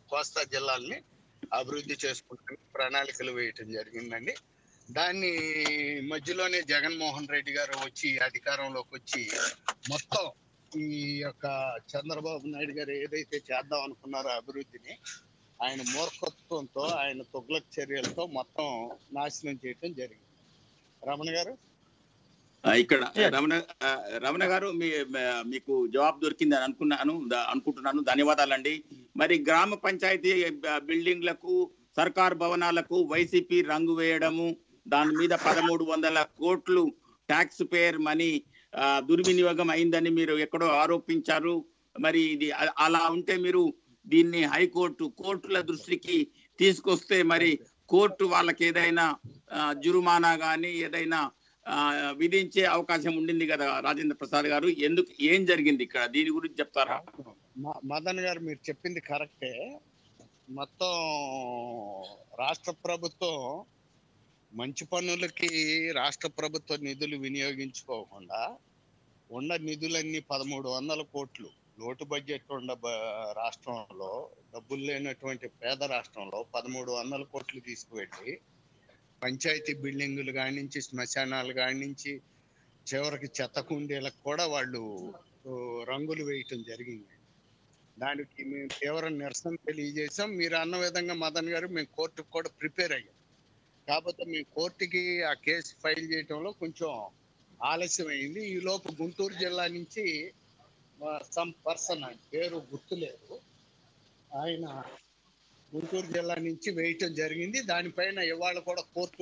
కోస్తా జిల్లాల్ని అభివృద్ధి చేసుకుంటానికి ప్రణాళికలు వేయటం జరిగిందండి దాన్ని మధ్యలోనే జగన్మోహన్ రెడ్డి గారు వచ్చి అధికారంలోకి వచ్చి మొత్తం ఈ యొక్క చంద్రబాబు నాయుడు గారు ఏదైతే చేద్దాం అనుకున్నారో అభివృద్ధిని ఆయన మూర్ఖత్వంతో ఆయన తొగ్లక్ చర్యలతో మొత్తం నాశనం చేయటం జరిగింది రమణ గారు ఆ, ఇక్కడ Yes. రమణ ఆ, రమణ గారు మీ మ- మీకు జవాబు దొరికింది అని అనుకున్నాను ద- అనుకుంటున్నాను ధన్యవాదాలండి మరి గ్రామ పంచాయతీ బ- బిల్డింగ్లకు సర్కార్ భవనాలకు వైసీపీ రంగు వేయడము దాని మీద పదమూడు వందల కోట్లు ట్యాక్స్ పేర్ మనీ ఆ, దుర్వినియోగం అయిందని మీరు ఎక్కడో ఆరోపించారు మరి ఇది అ- అలా ఉంటే మీరు దీన్ని హైకోర్టు కోర్టుల దృష్టికి తీసుకొస్తే మరి కోర్టు వాళ్ళకి ఏదైనా ఆ, జురుమానా గాని ఏదైనా ఆ, విధించే అవకాశం ఉండింది కదా రాజేంద్ర ప్రసాద్ గారు ఎందుకు ఏం జరిగింది ఇక్కడ దీని గురించి చెప్తారా మ- మదన్ గారు మీరు చెప్పింది కరెక్టే మొత్తం రాష్ట్ర ప్రభుత్వం మంచి పనులకి రాష్ట్ర ప్రభుత్వ నిధులు వినియోగించుకోకుండా ఉన్న నిధులన్నీ పదమూడు వందల కోట్లు లోటు బడ్జెట్ ఉన్న బ- రాష్ట్రంలో డబ్బులు లేనటువంటి పేద రాష్ట్రంలో పదమూడు వందల కోట్లు తీసుకువెళ్ళి పంచాయతీ బిల్డింగులు కానించి శ్మశానాలు కానించి చివరికి చెత్త కుండీలకు కూడా వాళ్ళు ఓ, రంగులు వేయటం జరిగింది దానికి మేము తీవ్ర నిరసన తెలియజేసాం మీరు అన్న విధంగా మదన్ గారు మేము కోర్టుకు కూడా ప్రిపేర్ అయ్యాం కాకపోతే మేము కోర్టుకి ఆ కేసు ఫైల్ చేయటంలో కొంచెం ఆలస్యం అయింది ఈ లోపు గుంటూరు జిల్లా నుంచి సమ్ పర్సన్ ఆయన పేరు గుర్తులేదు ఆయన గుంటూరు జిల్లా నుంచి వేయటం జరిగింది దానిపైన ఇవాళ కూడా కోర్టు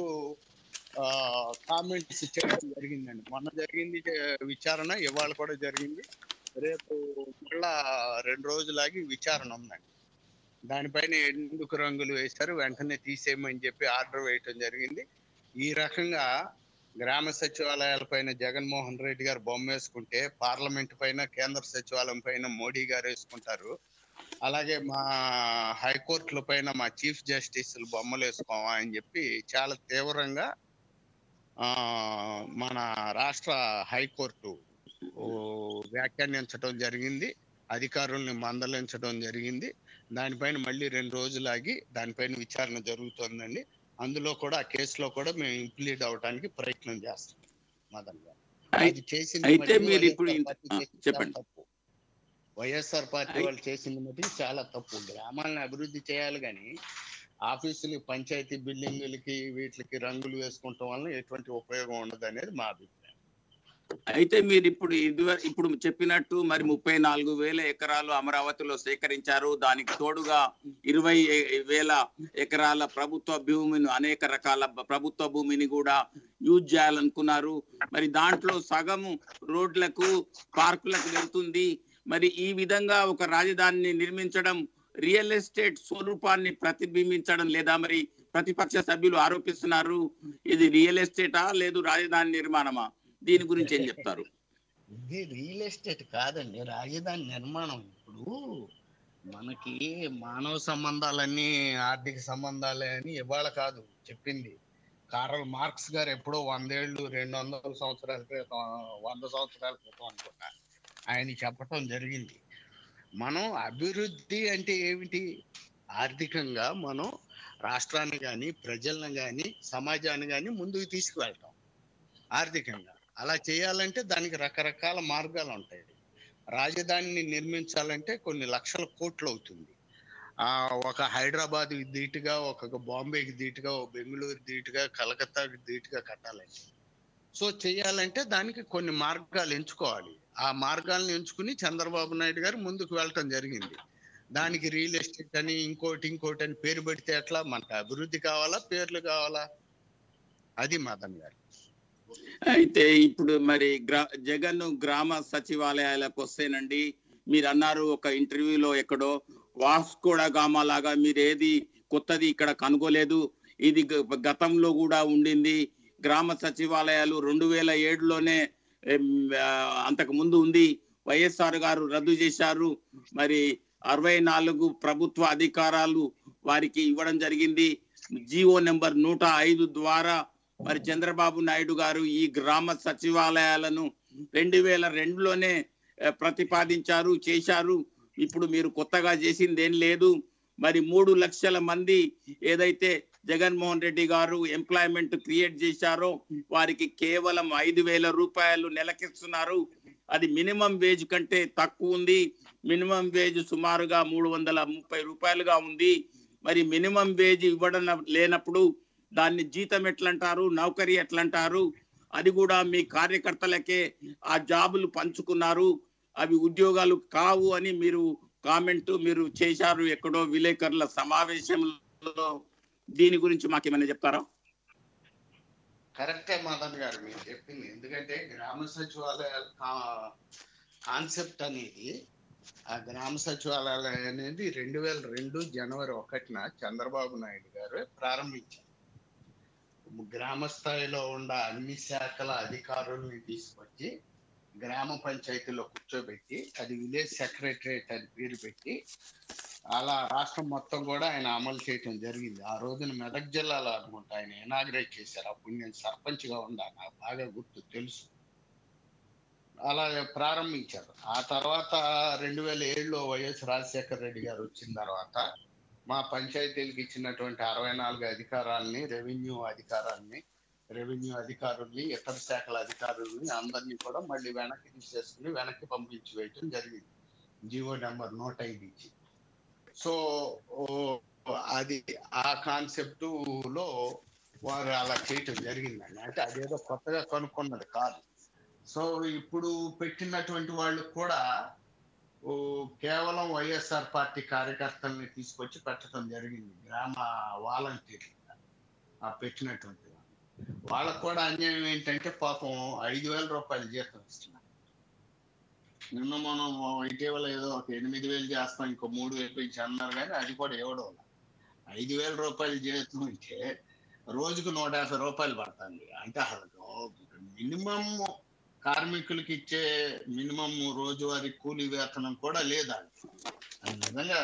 కామెంట్స్ చేయడం జరిగిందండి మొన్న జరిగింది జ- విచారణ ఇవాళ కూడా జరిగింది రేపు మళ్ళా రెండు రోజులాగి విచారణ ఉందండి దానిపైన ఎందుకు రంగులు వేశారు వెంటనే తీసేయమని చెప్పి ఆర్డర్ వేయటం జరిగింది ఈ రకంగా గ్రామ సచివాలయాల పైన జగన్మోహన్ రెడ్డి గారు బొమ్మ వేసుకుంటే పార్లమెంట్ పైన కేంద్ర సచివాలయం పైన మోడీ గారు వేసుకుంటారు అలాగే మా హైకోర్టుల పైన మా చీఫ్ జస్టిస్ బొమ్మలు వేసుకోమా అని చెప్పి చాలా తీవ్రంగా ఆ మన రాష్ట్ర హైకోర్టు ఓ వ్యాఖ్యానించడం జరిగింది అధికారుల్ని మందలించడం జరిగింది దానిపైన మళ్ళీ రెండు రోజులు ఆగి దానిపైన విచారణ జరుగుతోందండి అందులో కూడా ఆ కేసులో కూడా మేము ఇంప్లీడ్ అవడానికి ప్రయత్నం చేస్తాం మదన్ గారు అయి- అది చేసింది అయితే మటుకు మీరు ఇప్పుడు వైఎస్ఆర్ ఇంత- పార్టీ ఆ, చేసింది చెప్పండి. చాలా తప్పు వైఎస్ఆర్ పార్టీ అయి- వాళ్ళు చేసింది మటుకు చాలా తప్పు గ్రామాలను అభివృద్ధి చేయాలి కానీ ఆఫీసులు పంచాయతీ బిల్డింగులకి వీటికి రంగులు వేసుకుంటాం వలన ఎటువంటి ఉపయోగం ఉండదు అనేది మా అభిప్రాయం అయితే మీరు ఇప్పుడు ఇది ఇప్పుడు చెప్పినట్టు మరి ముప్పై నాలుగు వేల ఎకరాలు అమరావతిలో సేకరించారు దానికి తోడుగా ఇరవై వేల ఎకరాల ప్రభుత్వ భూమిని అనేక రకాల బ- ప్రభుత్వ భూమిని కూడా యూజ్ చేయాలనుకున్నారు మరి దాంట్లో సగము రోడ్లకు పార్కులకు వెళ్తుంది మరి ఈ విధంగా ఒక రాజధానిని నిర్మించడం రియల్ ఎస్టేట్ స్వరూపాన్ని ప్రతిబింబించడం లేదా మరి ప్రతిపక్ష సభ్యులు ఆరోపిస్తున్నారు ఇది రియల్ ఎస్టేటా లేదు రాజధాని నిర్మాణమా దీని గురించి ఏం చెప్తారు ఇది రియల్ ఎస్టేట్ కాదండి రాజధాని నిర్మాణం ఇప్పుడు మనకి మానవ సంబంధాలన్నీ ఆర్థిక సంబంధాలే అని ఇవాళ కాదు చెప్పింది కారల్ మార్క్స్ గారు ఎప్పుడో వందేళ్ళు రెండు వందల సంవత్సరాల క్రితం వంద సంవత్సరాల క్రితం అనుకున్నా ఆయన చెప్పటం జరిగింది మనం అభివృద్ధి అంటే ఏమిటి ఆర్థికంగా మనం రాష్ట్రాన్ని కానీ ప్రజలను కానీ సమాజాన్ని కానీ ముందుకు తీసుకువెళ్తాం ఆర్థికంగా అలా చేయాలంటే దానికి రకరకాల మార్గాలు ఉంటాయి రాజధానిని నిర్మించాలంటే కొన్ని లక్షల కోట్లు అవుతుంది ఆ ఒక హైదరాబాద్ ధీటుగా ఒక బాంబేకి ధీటుగా ఒక బెంగళూరు ధీటుగా కలకత్తాకి ధీటుగా కట్టాలండి సో చేయాలంటే దానికి కొన్ని మార్గాలు ఎంచుకోవాలి ఆ మార్గాలను ఎంచుకుని చంద్రబాబు నాయుడు గారు ముందుకు వెళ్ళటం జరిగింది దానికి రియల్ ఎస్టేట్ అని ఇంకోటి ఇంకోటి అని పేరు పెడితే ఎట్లా మనకు అభివృద్ధి కావాలా పేర్లు కావాలా అది మదన్ గారు అయితే ఇప్పుడు మరి గ్రా జగన్ గ్రామ సచివాలయాలకు వస్తేనండి మీరు అన్నారు ఒక ఇంటర్వ్యూలో ఎక్కడో వాస్కోడ గామా లాగా మీరు ఏది కొత్తది ఇక్కడ కనుగోలేదు ఇది గ- గతంలో కూడా ఉండింది గ్రామ సచివాలయాలు రెండు వేల ఏడులోనే ఎం, ఆ, అంతకు ముందు ఉంది వైఎస్ఆర్ గారు రద్దు చేశారు మరి అరవై నాలుగు ప్రభుత్వ అధికారాలు వారికి ఇవ్వడం జరిగింది జిఓ నెంబర్ నూట ఐదు ద్వారా మరి చంద్రబాబు నాయుడు గారు ఈ గ్రామ సచివాలయాలను రెండు వేల రెండులోనే ఆ, ప్రతిపాదించారు చేశారు ఇప్పుడు మీరు కొత్తగా చేసింది ఏం లేదు మరి మూడు లక్షల మంది ఏదైతే జగన్మోహన్ రెడ్డి గారు ఎంప్లాయ్మెంట్ క్రియేట్ చేశారో వారికి కేవలం ఐదు వేల రూపాయలు నెలకిస్తున్నారు అది మినిమం వేజ్ కంటే తక్కువ ఉంది మినిమం వేజ్ సుమారుగా మూడు వందల ముప్పై రూపాయలుగా ఉంది మరి మినిమం వేజ్ ఇవ్వడం లేనప్పుడు దాన్ని జీతం ఎట్లంటారు నౌకరీ ఎట్లంటారు అది కూడా మీ కార్యకర్తలకే ఆ జాబులు పంచుకున్నారు అవి ఉద్యోగాలు కావు అని మీరు కామెంట్ మీరు చేశారు ఎక్కడో విలేకరుల సమావేశంలో దీని గురించి మాకేమైనా చెప్తారా కరెక్టే మదన్ గారు మీరు చెప్పింది ఎందుకంటే గ్రామ సచివాలయాల కా- కాన్సెప్ట్ అనేది ఆ గ్రామ సచివాలయాలు అనేది రెండు వేల రెండు జనవరి ఒకటిన చంద్రబాబు నాయుడు గారు ప్రారంభించారు గ్రామ స్థాయిలో ఉన్న అన్ని శాఖల అధికారుల్ని తీసుకొచ్చి గ్రామ పంచాయతీలో కూర్చోబెట్టి అది విలేజ్ సెక్రటరేట్ అని పేరు పెట్టి అలా రాష్ట్రం మొత్తం కూడా ఆయన అమలు చేయటం జరిగింది ఆ రోజున మెదక్ జిల్లాలో అనుకుంటా ఆయన ఇనాగ్రేట్ చేశారు అప్పుడు నేను సర్పంచ్ గా ఉన్నా నాకు బాగా గుర్తు తెలుసు అలా ప్రారంభించారు ఆ తర్వాత రెండు వేల ఏడులో వైఎస్ రాజశేఖర రెడ్డి గారు వచ్చిన తర్వాత మా పంచాయతీలకు ఇచ్చినటువంటి అరవై నాలుగు అధికారాలని రెవెన్యూ అధికారాన్ని రెవెన్యూ అధికారుల్ని ఇతర శాఖల అధికారుల్ని అందరినీ కూడా మళ్ళీ వెనక్కి తీసేసుకుని వెనక్కి పంపించి వేయటం జరిగింది జీవో నెంబర్ నూట ఐదు ఇచ్చి సో ఓ, అది ఆ కాన్సెప్ట్ లో వారు అలా చేయటం జరిగిందండి అంటే అదేదో కొత్తగా కనుక్కున్నది కాదు సో ఇప్పుడు పెట్టినటువంటి వాళ్ళు కూడా ఓ, కేవలం వైఎస్ఆర్ పార్టీ కార్యకర్తల్ని తీసుకొచ్చి పెట్టడం జరిగింది గ్రామ వాలంటీర్లు ఆ పెట్టినటువంటి వాళ్ళు. వాళ్ళకు కూడా అన్యాయం ఏంటంటే పాపం ఐదు వేల రూపాయలు జీతం ఇస్తున్నారు నిన్న మనం ఇటీవల ఏదో ఒక ఎనిమిది వేలు చేస్తాం ఇంకో మూడు వేలు పెంచి అన్నారు కానీ అది కూడా ఇవ్వడం లేదు. ఐదు వేల రూపాయలు జీతం ఉంటే రోజుకు నూట యాభై రూపాయలు పడుతుంది అంటే అసలు మినిమం కార్మికులకి ఇచ్చే మినిమం రోజువారీ కూలీ వేతనం కూడా లేదా అది నిజంగా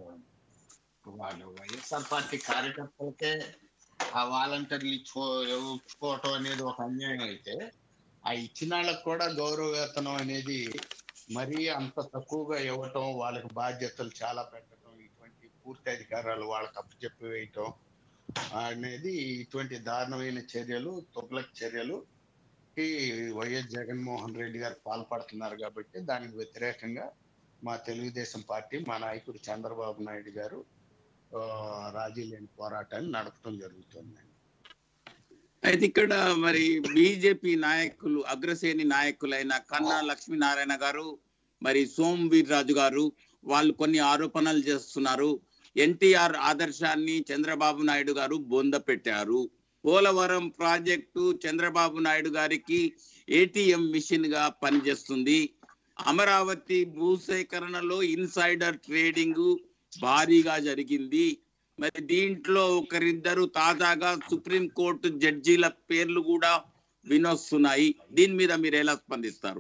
వాళ్ళు వైఎస్ఆర్ పార్టీ కార్యకర్తలకే ఆ వాలంటీర్లు ఇచ్చుకో ఇచ్చుకోవటం అనేది ఒక అన్యాయం అయితే ఆ ఇచ్చిన వాళ్ళకి కూడా గౌరవ వేతనం అనేది మరీ అంత తక్కువగా ఇవ్వటం వాళ్ళకి బాధ్యతలు చాలా పెట్టడం ఇటువంటి పూర్తి అధికారాలు వాళ్ళకి అప్పచెప్పి వేయటం అనేది ఇటువంటి దారుణమైన చర్యలు తుగ్లక్ చర్యలు కి వైఎస్ జగన్మోహన్ రెడ్డి గారు పాల్పడుతున్నారు కాబట్టి దానికి వ్యతిరేకంగా మా తెలుగుదేశం పార్టీ మా నాయకుడు చంద్రబాబు నాయుడు గారు ఆ, రాజీ లేని పోరాటాన్ని నడపడం జరుగుతుంది అయితే ఇక్కడ మరి బీజేపీ నాయకులు అగ్రశ్రేణి నాయకులైన కన్నా లక్ష్మీనారాయణ గారు మరి సోమ్ వీర్రాజు గారు వాళ్ళు కొన్ని ఆరోపణలు చేస్తున్నారు ఎన్టీఆర్ ఆదర్శాన్ని చంద్రబాబు నాయుడు గారు బొంద పెట్టారు పోలవరం ప్రాజెక్టు చంద్రబాబు నాయుడు గారికి ఏటీఎం మిషన్ గా పనిచేస్తుంది అమరావతి భూసేకరణలో ఇన్సైడర్ ట్రేడింగ్ భారీగా జరిగింది మరి దీంట్లో ఒకరిద్దరు తాజాగా సుప్రీం కోర్టు జడ్జీల పేర్లు కూడా వినొస్తున్నాయి దీని మీద మీరు ఎలా స్పందిస్తారు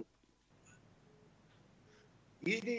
ఇది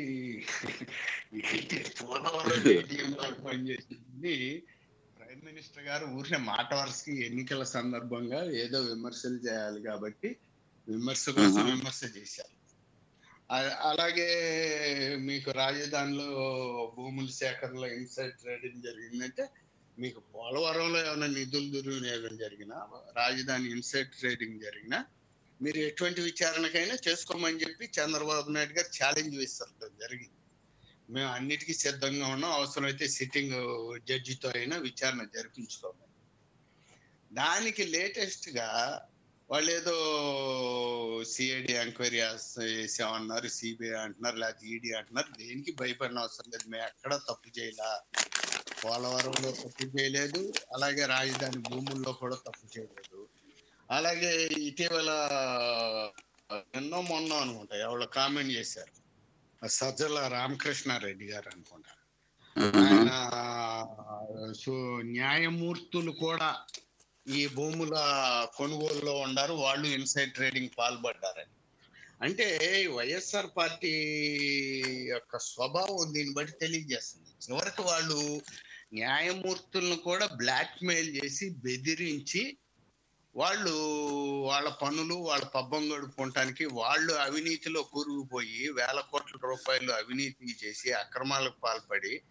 ఇది పోలవరం ATM లో పనిచేసింది ప్రైమ్ మినిస్టర్ గారు ఊరినే మాట వరుసకి ఎన్నికల సందర్భంగా ఏదో విమర్శలు చేయాలి కాబట్టి విమర్శ కోసం Mhm. విమర్శ చేశారు అ- అలాగే మీకు రాజధానిలో భూముల సేకరణలో ఇన్సైడ్ ట్రేడింగ్ జరిగిందంటే మీకు పోలవరంలో ఏమైనా నిధులు దుర్వినియోగం జరిగినా రాజధాని ఇన్సైడ్ ట్రేడింగ్ జరిగినా మీరు ఎటువంటి విచారణకైనా చేసుకోమని చెప్పి చంద్రబాబు నాయుడు గారు ఛాలెంజ్ వేస్తారు జరిగింది మేము అన్నిటికీ సిద్ధంగా ఉన్నాం అవసరమైతే సిట్టింగ్ జడ్జితో అయినా విచారణ జరిపించుకోమని దానికి లేటెస్ట్ గా వాళ్ళు ఏదో సిఐడి ఎంక్వైరీ చేసామన్నారు సిబిఐ అంటున్నారు లేకపోతే ఈడీ అంటున్నారు దేనికి భయపడిన అవసరం లేదు మేము ఎక్కడ తప్పు చేయలా పోలవరంలో తప్పు చేయలేదు అలాగే రాజధాని భూముల్లో కూడా తప్పు చేయలేదు అలాగే ఇటీవల ఎన్నో మొన్న అనుకుంటా ఎవరో కామెంట్ చేశారు సజ్జల రామకృష్ణారెడ్డి గారు అనుకుంటా ఆయన సో న్యాయమూర్తులు కూడా ఈ భూముల కొనుగోలులో ఉన్నారు వాళ్ళు ఇన్సైడ్ ట్రేడింగ్ పాల్పడ్డారని అంటే వైఎస్ఆర్ పార్టీ యొక్క స్వభావం దీన్ని బట్టి తెలియజేస్తుంది చివరికి వాళ్ళు న్యాయమూర్తులను కూడా బ్లాక్ మెయిల్ చేసి బెదిరించి వాళ్ళు వాళ్ళ పనులు వాళ్ళ పబ్బం గడుపుకోవటానికి వాళ్ళు అవినీతిలో కూరుకుపోయి వేల కోట్ల రూపాయలు అవినీతి చేసి అక్రమాలకు పాల్పడి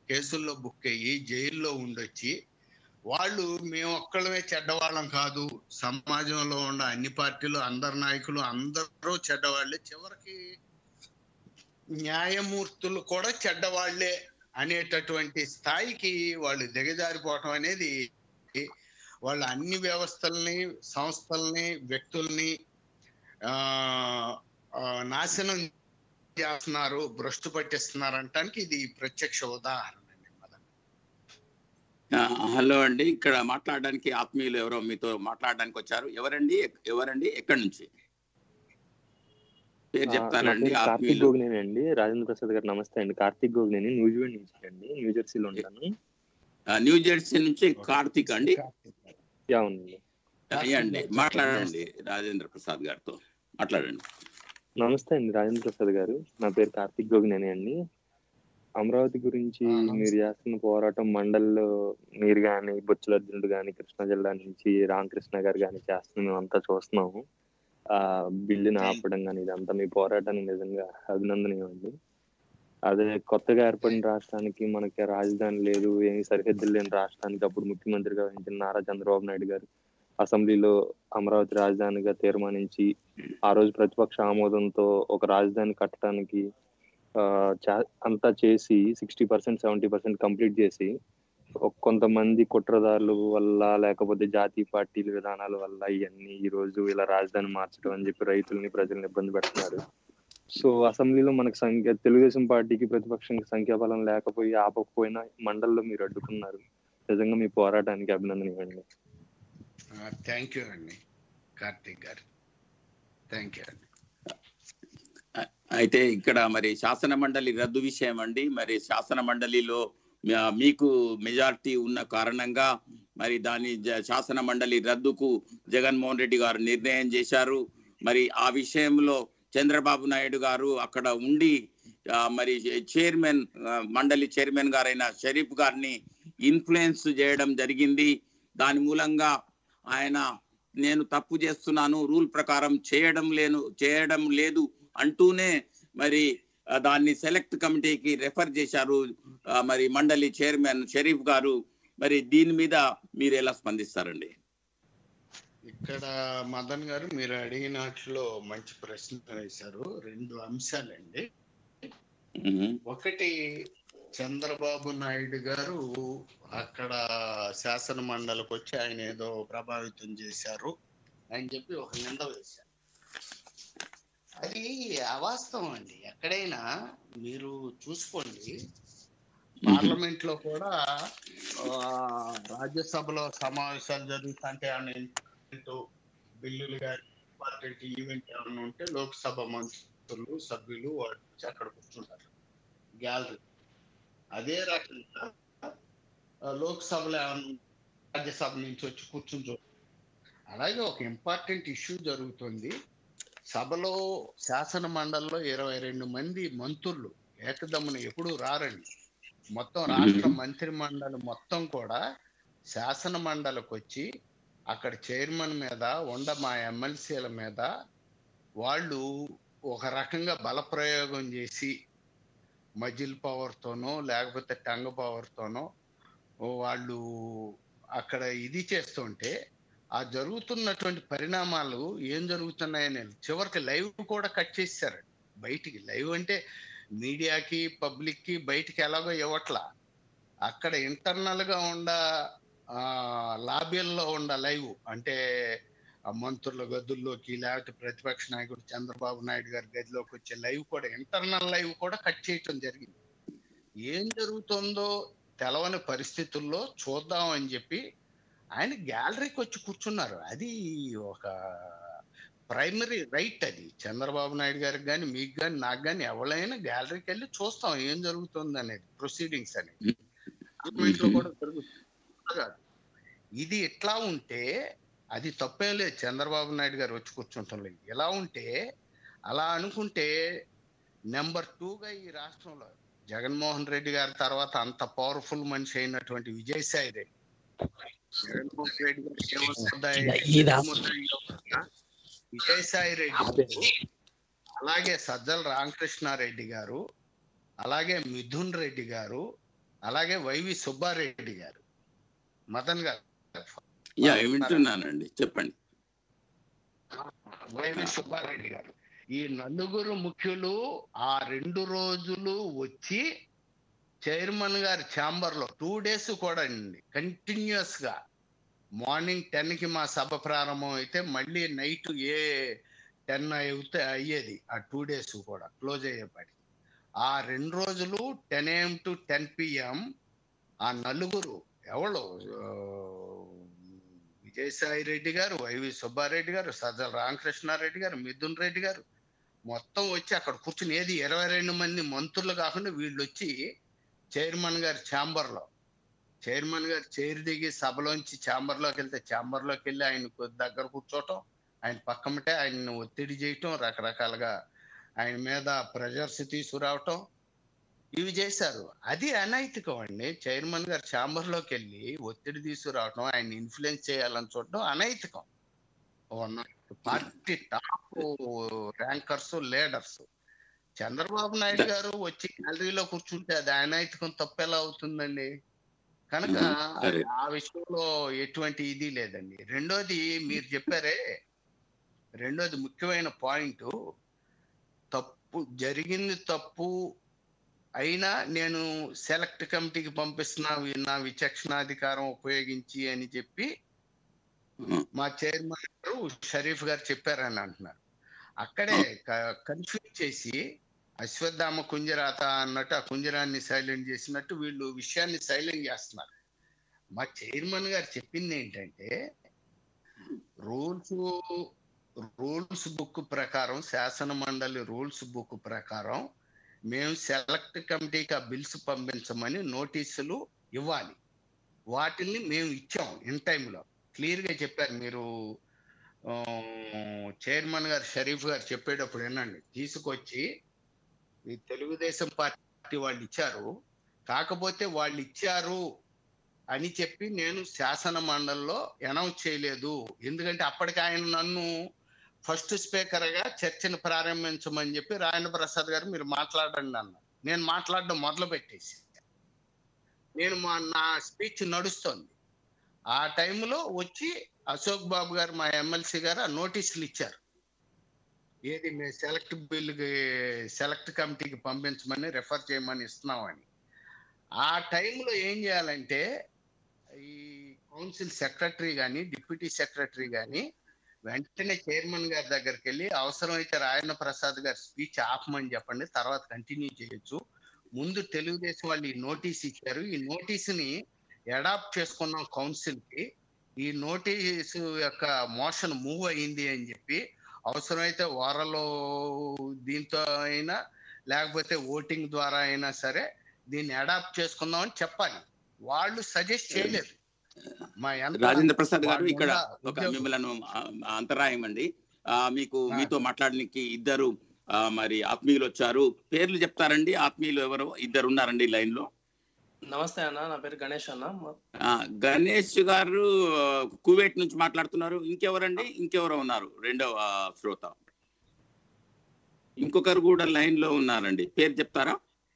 కేసుల్లో బుక్ అయ్యి జైల్లో ఉండొచ్చి వాళ్ళు మేము ఒక్కళ్ళమే చెడ్డవాళ్ళం కాదు సమాజంలో ఉన్న అన్ని పార్టీలు అందరు నాయకులు అందరూ చెడ్డవాళ్ళే చివరికి న్యాయమూర్తులు కూడా చెడ్డవాళ్లే అనేటటువంటి స్థాయికి వాళ్ళు దిగజారిపోవటం అనేది వాళ్ళ అన్ని వ్యవస్థల్ని సంస్థల్ని వ్యక్తుల్ని ఆ ఆ, నాశనం చేస్తున్నారు భ్రష్టు పట్టిస్తున్నారు అంటానికి ఇది ప్రత్యక్ష ఉదాహరణ అండి మదన్. ఆ, హలో అండి ఇక్కడ మాట్లాడడానికి ఆత్మీయులు ఎవరో మీతో మాట్లాడడానికి వచ్చారు ఎవరండి ఎక్- ఎవరండి ఎక్కడి నుంచి పేరు ఆ, చెప్తారండి నా పేరు కార్తిక్ ఆత్మీయులు గోగినేని అండి రాజేంద్ర ప్రసాద్ గారు నమస్తే అండి కార్తిక్ గోగినేని న్యూజిలాండ్ నుంచి అండి న్యూ జెర్సీలో ఉంటాను ఆ, న్యూ జెర్సీ నుంచి కార్తీక్ అండి యా అవునండి అయ్యండి మాట్లాడండి రాజేంద్ర ప్రసాద్ గారితో మాట్లాడండి నమస్తే అండి రాజేంద్ర ప్రసాద్ గారు నా పేరు కార్తిక్ గోగినేని అండి అమరావతి గురించి ఆ, నమస్తే. మీరు చేస్తున్న పోరాటం మండల్లో మీరు కానీ బొచ్చుల అర్జునుడు కానీ కృష్ణా జిల్లా నుంచి రామకృష్ణ గారు కానీ చేస్తున్న మేమంతా చూస్తున్నాము ఆ బిల్లుని ఆపడం కానీ ఇదంతా మీ పోరాటానికి నిజంగా అభినందనీయం అండి అదే కొత్తగా ఏర్పడిన రాష్ట్రానికి మనకి రాజధాని లేదు ఏమి సరిహద్దులు లేని రాష్ట్రానికి అప్పుడు ముఖ్యమంత్రిగా వహించిన నారా చంద్రబాబు నాయుడు గారు అసెంబ్లీలో అమరావతి రాజధానిగా తీర్మానించి ఆ రోజు ప్రతిపక్ష ఆమోదంతో ఒక రాజధాని కట్టడానికి ఆ, చా- అంతా చేసి sixty percent seventy percent complete చేసి ఒక కొంతమంది కుట్రదారుల వల్ల లేకపోతే జాతీయ పార్టీల విధానాల వల్ల ఇవన్నీ ఈ రోజు ఇలా రాజధాని మార్చడం అని చెప్పి రైతుల్ని ప్రజల్ని ఇబ్బంది పెడుతున్నారు సో అసెంబ్లీలో మనకు సంఖ్య తెలుగుదేశం పార్టీకి ప్రతిపక్షానికి సంఖ్యాబలం లేకపోయి ఆపకపోయినా మండల్లో మీరు అడ్డుకున్నారు నిజంగా మీ పోరాటానికి అభినందనీయండి థ్యాంక్ యూ అండి కార్తీక్ గారు థ్యాంక్ యూ అండి అయితే ఇక్కడ మరి శాసన మండలి రద్దు విషయం అండి మరి శాసన మండలిలో మా- మీకు మెజారిటీ ఉన్న కారణంగా మరి దాని జ- శాసన మండలి రద్దుకు జగన్మోహన్ రెడ్డి గారు నిర్ణయం చేశారు మరి ఆ విషయంలో చంద్రబాబు నాయుడు గారు అక్కడ ఉండి ఆ, మరి చైర్మన్ ఆ, మండలి చైర్మన్ గారైన షరీఫ్ గారిని ఇన్ఫ్లుయెన్స్ చేయడం జరిగింది దాని మూలంగా ఆయన నేను తప్పు చేస్తున్నాను రూల్ ప్రకారం చేయడం లేను చేయడం లేదు అంటూనే మరి ఆ, దాన్ని సెలెక్ట్ కమిటీకి రెఫర్ చేశారు ఆ, మరి మండలి చైర్మన్ షరీఫ్ గారు మరి దీని మీద మీరు ఎలా స్పందిస్తారండి ఇక్కడ మదన్ గారు మీరు అడిగినట్లు మంచి ప్రశ్న వేశారు రెండు అంశాలండి మ్మ్. ఒకటి చంద్రబాబు నాయుడు గారు అక్కడ శాసన మండలికి వచ్చి ఆయన ఏదో ప్రభావితం చేశారు అని చెప్పి ఒక నింద వేశారు అది అవాస్తవం అండి ఎక్కడైనా మీరు చూసుకోండి పార్లమెంట్ లో కూడా ఆ, రాజ్యసభలో సమావేశాలు జరుగుతుంటే ఆయన ఇంటూ బిల్లులు కానీ ఇంపార్టెంట్ ఈవెంట్ ఏమైనా ఉంటే లోక్సభ మంత్రులు సభ్యులు వాళ్ళు వచ్చి అక్కడ కూర్చుంటారు గ్యాలరీ అదే రకంగా ఆ, లోక్సభలో ఏమైనా రాజ్యసభ నుంచి వచ్చి కూర్చుని చూ అలాగే ఒక ఇంపార్టెంట్ ఇష్యూ జరుగుతుంది సభలో శాసన మండలిలో ఇరవై రెండు మంది మంత్రులు ఏకదమ్మున ఎప్పుడు రారండి మొత్తం రాష్ట్ర మంత్రి మండలి మొత్తం కూడా శాసన మండలికి వచ్చి అక్కడ చైర్మన్ మీద ఉండ మా ఎమ్మెల్సీల మీద వాళ్ళు ఒక రకంగా బలప్రయోగం చేసి మజిల్ పవర్తోనో లేకపోతే టంగ్ పవర్తోనో వాళ్ళు అక్కడ ఇది చేస్తుంటే ఆ జరుగుతున్నటువంటి పరిణామాలు ఏం జరుగుతున్నాయని చివరికి లైవ్ కూడా కట్ చేశారు బయటికి లైవ్ అంటే మీడియాకి పబ్లిక్ కి బయటికి ఎలాగో ఇవ్వట్లా అక్కడ ఇంటర్నల్ గా ఉండ ఆ లాబీల్లో ఉండ లైవ్ అంటే ఆ మంత్రుల గదుల్లోకి లేకపోతే ప్రతిపక్ష నాయకుడు చంద్రబాబు నాయుడు గారి గదిలోకి వచ్చే లైవ్ కూడా ఇంటర్నల్ లైవ్ కూడా కట్ చేయటం జరిగింది ఏం జరుగుతుందో తెలవని పరిస్థితుల్లో చూద్దాం అని చెప్పి ఆయన గ్యాలరీకి వచ్చి కూర్చున్నారు అది ఒక ప్రైమరీ రైట్ అది చంద్రబాబు నాయుడు గారికి కానీ మీకు కానీ నాకు కానీ ఎవరైనా గ్యాలరీకి వెళ్ళి చూస్తాం ఏం జరుగుతుంది అనేది ప్రొసీడింగ్స్ అనేది పార్లమెంట్ లో కూడా జరుగుతుంది కాదు. ఇది ఎట్లా ఉంటే అది తప్పేం లేదు చంద్రబాబు నాయుడు గారు వచ్చి కూర్చుంటాం లేదు ఎలా ఉంటే అలా అనుకుంటే నెంబర్ గా ఈ రాష్ట్రంలో జగన్మోహన్ రెడ్డి గారి తర్వాత అంత పవర్ఫుల్ మనిషి అయినటువంటి విజయసాయి రెడ్డి జగన్మోహన్ రెడ్డి గారు ఏమొస్తుందాయి? ఏమొద్దాయి కాకుండా విజయసాయి రెడ్డి గారు, అలాగే సజ్జల రామకృష్ణారెడ్డి గారు అలాగే మిథున్ రెడ్డి గారు అలాగే వైవి సుబ్బారెడ్డి గారు మదన్ గారు యా వింటున్నానండి చెప్పండి వైవి సుబ్బారెడ్డి గారు ఈ నలుగురు ముఖ్యులు ఆ రెండు రోజులు వచ్చి చైర్మన్ గారి ఛాంబర్ లో టూ డేస్ కూడా అండి కంటిన్యూస్ గా మార్నింగ్ టెన్ కి మా సభ ప్రారంభం అయితే మళ్ళీ నైట్ ఏ టెన్ అయితే అయ్యేది ఆ టూ డేస్ కూడా క్లోజ్ అయ్యేపాటి ఆ రెండు రోజులు ten AM to ten PM ఆ నలుగురు ఎవరు ఆ, విజయసాయి రెడ్డి గారు వైవి సుబ్బారెడ్డి గారు సజ్జల రామకృష్ణారెడ్డి గారు మిథున్ రెడ్డి గారు మొత్తం వచ్చి అక్కడ కూర్చుని ఏది ఇరవై రెండు మంది మంత్రులు కాకుండా వీళ్ళు వచ్చి చైర్మన్ గారి ఛాంబర్ లో చైర్మన్ గారు చైర్ దిగి సభలోంచి ఛాంబర్ లోకి వెళ్తే ఛాంబర్ లోకి వెళ్ళి ఆయన కొద్ది దగ్గర కూర్చోవటం ఆయన పక్కమటే ఆయన ఒత్తిడి చేయటం రకరకాలుగా ఆయన మీద ప్రెజర్స్ తీసుకురావటం ఇవి చేశారు అది అనైతికం అండి చైర్మన్ గారు ఛాంబర్ లోకి వెళ్ళి ఒత్తిడి తీసుకురావటం ఆయన ఇన్ఫ్లుయెన్స్ చేయాలని చూడటం అనైతికం ఉన్న party top rankers leaders Chandrababu Naidu garu వచ్చి గ్యాలరీలో కూర్చుంటే అది అనైతికం తప్పెలా అవుతుందండి కనుక సరే. ఆ విషయంలో ఎటువంటి ఇది లేదండి రెండోది మీరు చెప్పారే రెండోది ముఖ్యమైన పాయింట్ తప్పు జరిగింది తప్పు అయినా నేను సెలెక్ట్ కమిటీకి పంపిస్తున్నా వి- నా విచక్షణాధికారం ఉపయోగించి అని చెప్పి ఉమ్, మా చైర్మన్ గారు షరీఫ్ గారు చెప్పారని అంటున్నారు అక్కడే కన్ఫ్యూజ్ చేసి అశ్వత్థామ కుంజరాత అన్నట్టు ఆ కుంజరాన్ని సైలెంట్ చేసినట్టు వీళ్ళు విషయాన్ని సైలెంట్ చేస్తున్నారు మా చైర్మన్ గారు చెప్పింది ఏంటంటే రూల్స్ రూల్స్ బుక్ ప్రకారం శాసన మండలి రూల్స్ బుక్ ప్రకారం మేము సెలెక్ట్ కమిటీకి ఆ బిల్స్ పంపించమని నోటీసులు ఇవ్వాలి వాటిని మేము ఇచ్చాం ఇన్ టైంలో క్లియర్ గా చెప్పారు మీరు ఆ, చైర్మన్ గారు షరీఫ్ గారు చెప్పేటప్పుడు వినండి తీసుకొచ్చి ఈ తెలుగుదేశం పార్టీ వాళ్ళు ఇచ్చారు కాకపోతే వాళ్ళు ఇచ్చారు అని చెప్పి నేను శాసన మండలిలో అనౌన్స్ చేయలేదు ఎందుకంటే అప్పటికి ఆయన నన్ను ఫస్ట్ స్పీకర్ గా చర్చను ప్రారంభించమని చెప్పి రాజేంద్ర ప్రసాద్ గారు మీరు మాట్లాడండి అన్నారు నేను మాట్లాడడం మొదలు పెట్టేసి నేను మా నా స్పీచ్ నడుస్తోంది ఆ టైంలో వచ్చి అశోక్ బాబు గారు మా ఎమ్మెల్సీ గారు ఆ నోటీసులు ఇచ్చారు ఏది మేము సెలెక్ట్ బిల్లుకి సెలెక్ట్ కమిటీకి పంపించమని రెఫర్ చేయమని ఇస్తున్నామని ఆ టైంలో ఏం చేయాలంటే ఈ కౌన్సిల్ సెక్రటరీ కానీ డిప్యూటీ సెక్రటరీ కానీ వెంటనే చైర్మన్ గారి దగ్గరికి వెళ్ళి అవసరమైతే రాయన్న ప్రసాద్ గారి స్పీచ్ ఆపమని చెప్పండి తర్వాత కంటిన్యూ చేయొచ్చు ముందు తెలుగుదేశం వాళ్ళు ఈ నోటీస్ ఇచ్చారు ఈ నోటీసుని అడాప్ట్ చేసుకున్నాం కౌన్సిల్ కి ఈ నోటీసు యొక్క మోషన్ మూవ్ అయింది అని చెప్పి అవసరమైతే వారంలో దీంతో అయినా లేకపోతే ఓటింగ్ ద్వారా అయినా సరే దీన్ని అడాప్ట్ చేసుకుందాం అని చెప్పాలి వాళ్ళు సజెస్ట్ చేయలేదు మా యంత్రాంగం, రాజేంద్ర ప్రసాద్ గారు వాళ్ళు ఇక్కడ ఉన్న ఒక ఉద్యోగులు. మిమ్మల్ని అంతరాయం అండి ఆ, మీకు ఆ. మీతో మాట్లాడడానికి ఇద్దరు ఆ, మరి ఆత్మీయులు వచ్చారు పేర్లు చెప్తారండి ఆత్మీయులు ఎవరు ఇద్దరు ఉన్నారండి లైన్ లో నమస్తే అన్న నా పేరు గణేష్ అన్న మ- ఆ, గణేష్ గారు ఆ, కువైట్ నుంచి మాట్లాడుతున్నారు ఇంకెవరండి ఇంకెవరో ఉన్నారు రెండవ ఆ, శ్రోత ఇంకొకరు కూడా లైన్ లో ఉన్నారండి పేరు చెప్తారా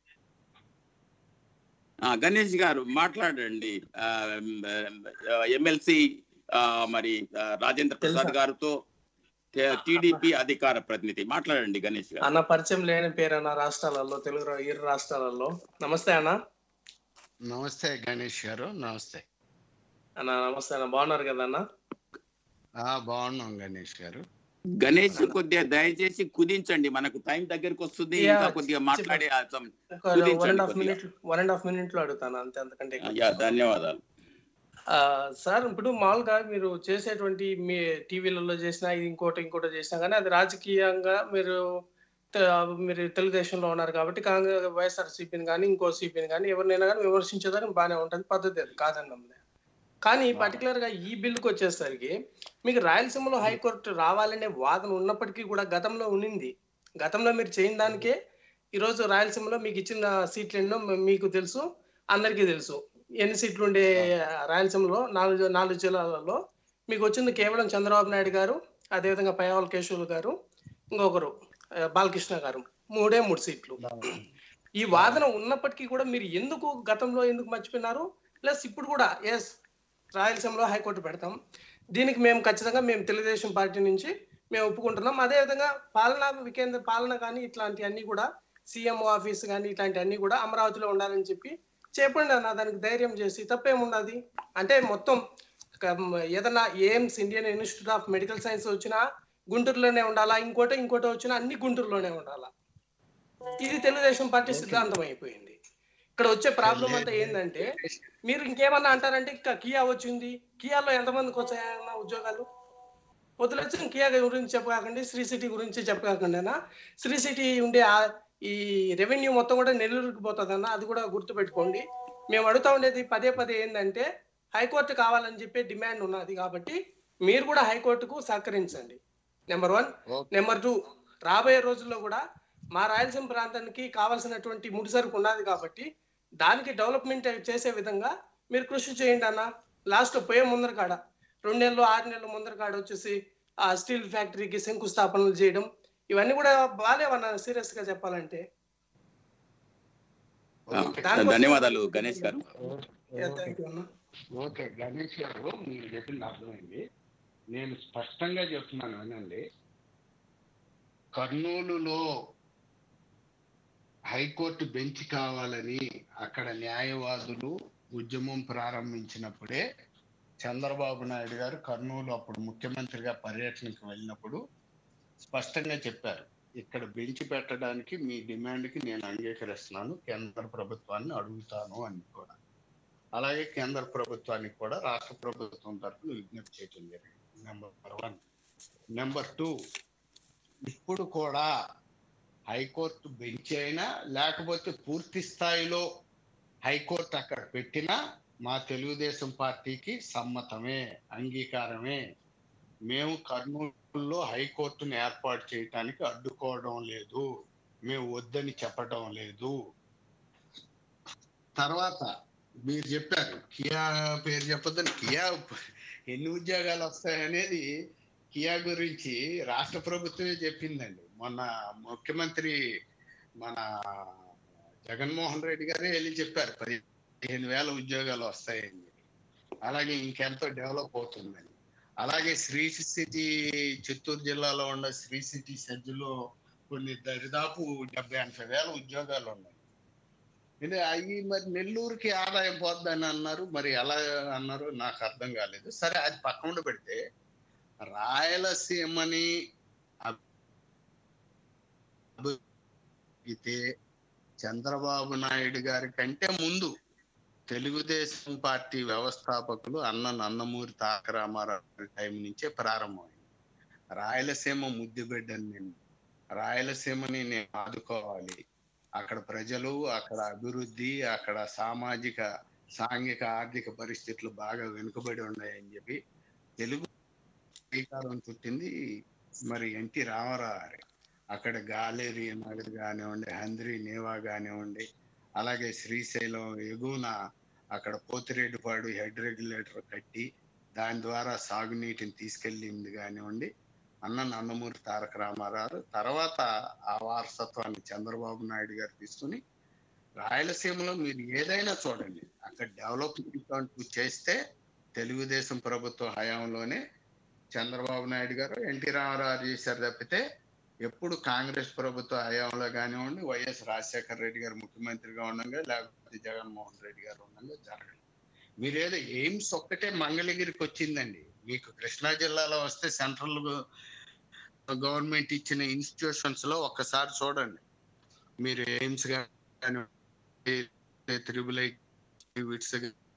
ఆ, గణేష్ గారు మాట్లాడండి ఎమ్మెల్సీ మరి ఆ, రాజేంద్ర ప్రసాద్ తెలుసా? గారితో టిడిపి అధికార ప్రతినిధి మాట్లాడండి గణేష్ గారు అన్న పరిచయం లేని పేరు అన్న రాష్ట్రాలలో తెలుగు రా- ఇరు రాష్ట్రాలలో నమస్తే అన్న నమస్తే గణేష్ గారు నమస్తే అన్న నమస్తే అన్న బాగున్నారు కదా అన్న ఆ బాగున్నాం గణేష్ గారు గణేష్ కొద్దిగా దయచేసి కుదించండి మనకు టైం దగ్గరికి వస్తుంది యా, ఇంకా కొద్దిగా మాట్లాడే ఆ సం- ఒక వన్ కుదించండి అండ్ హాఫ్ కొద్దిగా. Minute one and half minute లో అడుగుతాను అంతే అంతకంటే ఎక్కువ. యా ధన్యవాదాలు ఆ, సార్ ఇప్పుడు మామూలుగా మీరు చేసేటువంటి మీ టీవీలలో చేసినా ఇది ఇంకోటి ఇంకోటి చేసినా కానీ అది రాజకీయంగా మీరు త- మీరు తెలుగుదేశంలో ఉన్నారు కాబట్టి కాంగ్రెస్ వైఎస్ఆర్ సిపిని కానీ ఇంకో సిపిని కానీ ఎవరినైనా కానీ విమర్శించేదానికి బాగానే ఉంటుంది పద్ధతి అది కాదన్నది కానీ పర్టికులర్ గా ఈ బిల్లుకి వచ్చేసరికి మీకు రాయలసీమలో హైకోర్టు రావాలనే వాదన ఉన్నప్పటికీ కూడా గతంలో ఉన్నింది గతంలో మీరు చేయని దానికే ఈరోజు రాయలసీమలో మీకు ఇచ్చిన సీట్లు ఎన్నో మీకు తెలుసు అందరికీ తెలుసు ఎన్ని సీట్లు ఉండే రాయలసీమలో నాలుగు నాలుగు జిల్లాలలో మీకు వచ్చింది కేవలం చంద్రబాబు నాయుడు గారు అదేవిధంగా పయ్యావల కేశవులు గారు ఇంకొకరు ఆ, బాలకృష్ణ గారు మూడే మూడు సీట్లు ఈ వాదన ఉన్నప్పటికీ కూడా మీరు ఎందుకు గతంలో ఎందుకు మర్చిపోయినారు ప్లస్ ఇప్పుడు కూడా ఎస్ రాయలసీమలో హైకోర్టు పెడతాం దీనికి మేము ఖచ్చితంగా మేము తెలుగుదేశం పార్టీ నుంచి మేము ఒప్పుకుంటున్నాం అదేవిధంగా పాలనా వికేంద్ర పాలన కానీ ఇట్లాంటివన్నీ కూడా సీఎం ఆఫీస్ కానీ ఇట్లాంటివన్నీ కూడా అమరావతిలో ఉండాలని చెప్పి చెప్పండి అన్న దానికి ధైర్యం చేసి తప్పేమున్నది అంటే మొత్తం క- ఏదన్నా AIIMS Indian Institute of Medical Science వచ్చినా గుంటూరులోనే ఉండాలా ఇంకోటి ఇంకోటి వచ్చినా అన్ని గుంటూరులోనే ఉండాలా ఇది తెలుగుదేశం పార్టీ సిద్ధాంతం అయిపోయింది ఇక్కడ వచ్చే ప్రాబ్లం అంతా ఏంటంటే మీరు ఇంకేమన్నా అంటారంటే ఇంకా కియా వచ్చింది కియాలో ఎంతమందికి వచ్చాయన్న ఉద్యోగాలు వదిలేసి కియా గురించి చెప్పకాకండి శ్రీ సిటీ గురించి చెప్పకాకుండా శ్రీ సిటీ ఉండే ఆ- ఈ రెవెన్యూ మొత్తం కూడా నెల్లూరుకి పోతుందన్న అది కూడా గుర్తుపెట్టుకోండి మేము అడుగుతా ఉండేది పదే పదే ఏంటంటే హైకోర్టు కావాలని చెప్పి డిమాండ్ ఉన్నది కాబట్టి మీరు కూడా హైకోర్టుకు సహకరించండి నెంబర్ వన్ నెంబర్ టూ రాబోయే రోజుల్లో కూడా మా రాయలసీమ ప్రాంతానికి కావాల్సినటువంటి ముడిసరుకు ఉన్నది కాబట్టి దానికి డెవలప్మెంట్ చేసే విధంగా మీరు కృషి చేయండి అన్న లాస్ట్ పోయే ముందర కాడ రెండు నెలలు ఆరు నెలల ముందర కాడ వచ్చేసి ఆ స్టీల్ ఫ్యాక్టరీకి శంకుస్థాపనలు చేయడం ఇవన్నీ కూడా బాగాలేవన్న సీరియస్ గా చెప్పాలంటే ఆ, ధన్యవాదాలు గణేష్ గారు థ్యాంక్ యూ అన్న ఓకే గణేష్ గారు మీరు చెప్పింది అర్థమైంది నేను స్పష్టంగా చెప్తున్నాను వినండి కర్నూలులో హైకోర్టు బెంచ్ కావాలని అక్కడ న్యాయవాదులు ఉద్యమం ప్రారంభించినప్పుడే చంద్రబాబు నాయుడు గారు కర్నూలు అప్పుడు ముఖ్యమంత్రిగా పర్యటనకు వెళ్ళినప్పుడు స్పష్టంగా చెప్పారు ఇక్కడ బెంచ్ పెట్టడానికి మీ డిమాండ్కి నేను అంగీకరిస్తున్నాను కేంద్ర ప్రభుత్వాన్ని అడుగుతాను అని కూడా అలాగే కేంద్ర ప్రభుత్వానికి కూడా రాష్ట్ర ప్రభుత్వం తరఫున విజ్ఞప్తి చేయడం జరిగింది నెంబర్ వన్ నెంబర్ టూ ఇప్పుడు కూడా హైకోర్టు బెంచ్ అయినా లేకపోతే పూర్తి స్థాయిలో హైకోర్టు అక్కడ పెట్టినా మా తెలుగుదేశం పార్టీకి సమ్మతమే అంగీకారమే మేము కర్నూలులో హైకోర్టును ఏర్పాటు చేయటానికి అడ్డుకోవడం లేదు మేము వద్దని చెప్పడం లేదు తర్వాత మీరు చెప్పారు కియా పేరు చెప్పొద్దని కియా ఎన్ని ఉద్యోగాలు వస్తాయనేది కియా గురించి రాష్ట్ర ప్రభుత్వమే చెప్పిందండి మొన్న ముఖ్యమంత్రి మన జగన్మోహన్ రెడ్డి గారే వెళ్ళి చెప్పారు పదిహేను వేల ఉద్యోగాలు వస్తాయని చెప్పి. అలాగే ఇంకెంతో డెవలప్ అవుతుందని అలాగే శ్రీ సిటీ చిత్తూరు జిల్లాలో ఉన్న శ్రీ సిటీ సెజ్లో కొన్ని దరిదాపు డెబ్బై ఎనభై వేల ఉద్యోగాలు ఉన్నాయి ఇది అవి మరి నెల్లూరుకి ఆదాయం పోద్దని అన్నారు మరి ఎలా అన్నారు నాకు అర్థం కాలేదు సరే అది పక్కన పెడితే రాయలసీమని అభివృద్ధితే చంద్రబాబు నాయుడు గారి కంటే ముందు తెలుగుదేశం పార్టీ వ్యవస్థాపకులు అన్న నందమూరి తారక రామారావు టైం నుంచే ప్రారంభమైంది రాయలసీమ ముద్దుబిడ్డని నేను రాయలసీమని నేను ఆదుకోవాలి అక్కడ ప్రజలు అక్కడ అభివృద్ధి అక్కడ సామాజిక సాంఘిక ఆర్థిక పరిస్థితులు బాగా వెనుకబడి ఉన్నాయని చెప్పి తెలుగు శ్రీకారం చుట్టింది మరి ఎన్టీ రామారావు గారి అక్కడ గాలేరి నగర్ కానివ్వండి హంద్రి నేవా కానివ్వండి అలాగే శ్రీశైలం ఎగువన అక్కడ పోతిరెడ్డిపాడు హెడ్ రెగ్యులేటర్ కట్టి దాని ద్వారా సాగునీటిని తీసుకెళ్ళింది కానివ్వండి అన్న నందమూరి తారక రామారావు తర్వాత ఆ వారసత్వాన్ని చంద్రబాబు నాయుడు గారు తీసుకుని రాయలసీమలో మీరు ఏదైనా చూడండి అక్కడ డెవలప్మెంట్ అంటూ చేస్తే తెలుగుదేశం ప్రభుత్వ హయాంలోనే చంద్రబాబు నాయుడు గారు ఎన్టీ రామారావు చేశారు తప్పితే ఎప్పుడు కాంగ్రెస్ ప్రభుత్వ హయాంలో కానివ్వండి వైఎస్ రాజశేఖర రెడ్డి గారు ముఖ్యమంత్రిగా ఉండగా లేకపోతే జగన్మోహన్ రెడ్డి గారు ఉండగా జరగదు మీరేదో ఎయిమ్స్ ఒక్కటే మంగళగిరికి వచ్చిందండి మీకు కృష్ణా జిల్లాలో వస్తే సెంట్రల్ గవర్నమెంట్ ఇచ్చిన ఇన్స్టిట్యూషన్స్ లో ఒక్కసారి చూడండి మీరు ఎయిమ్స్ కానీ త్రిబుల్ ఐ విట్స్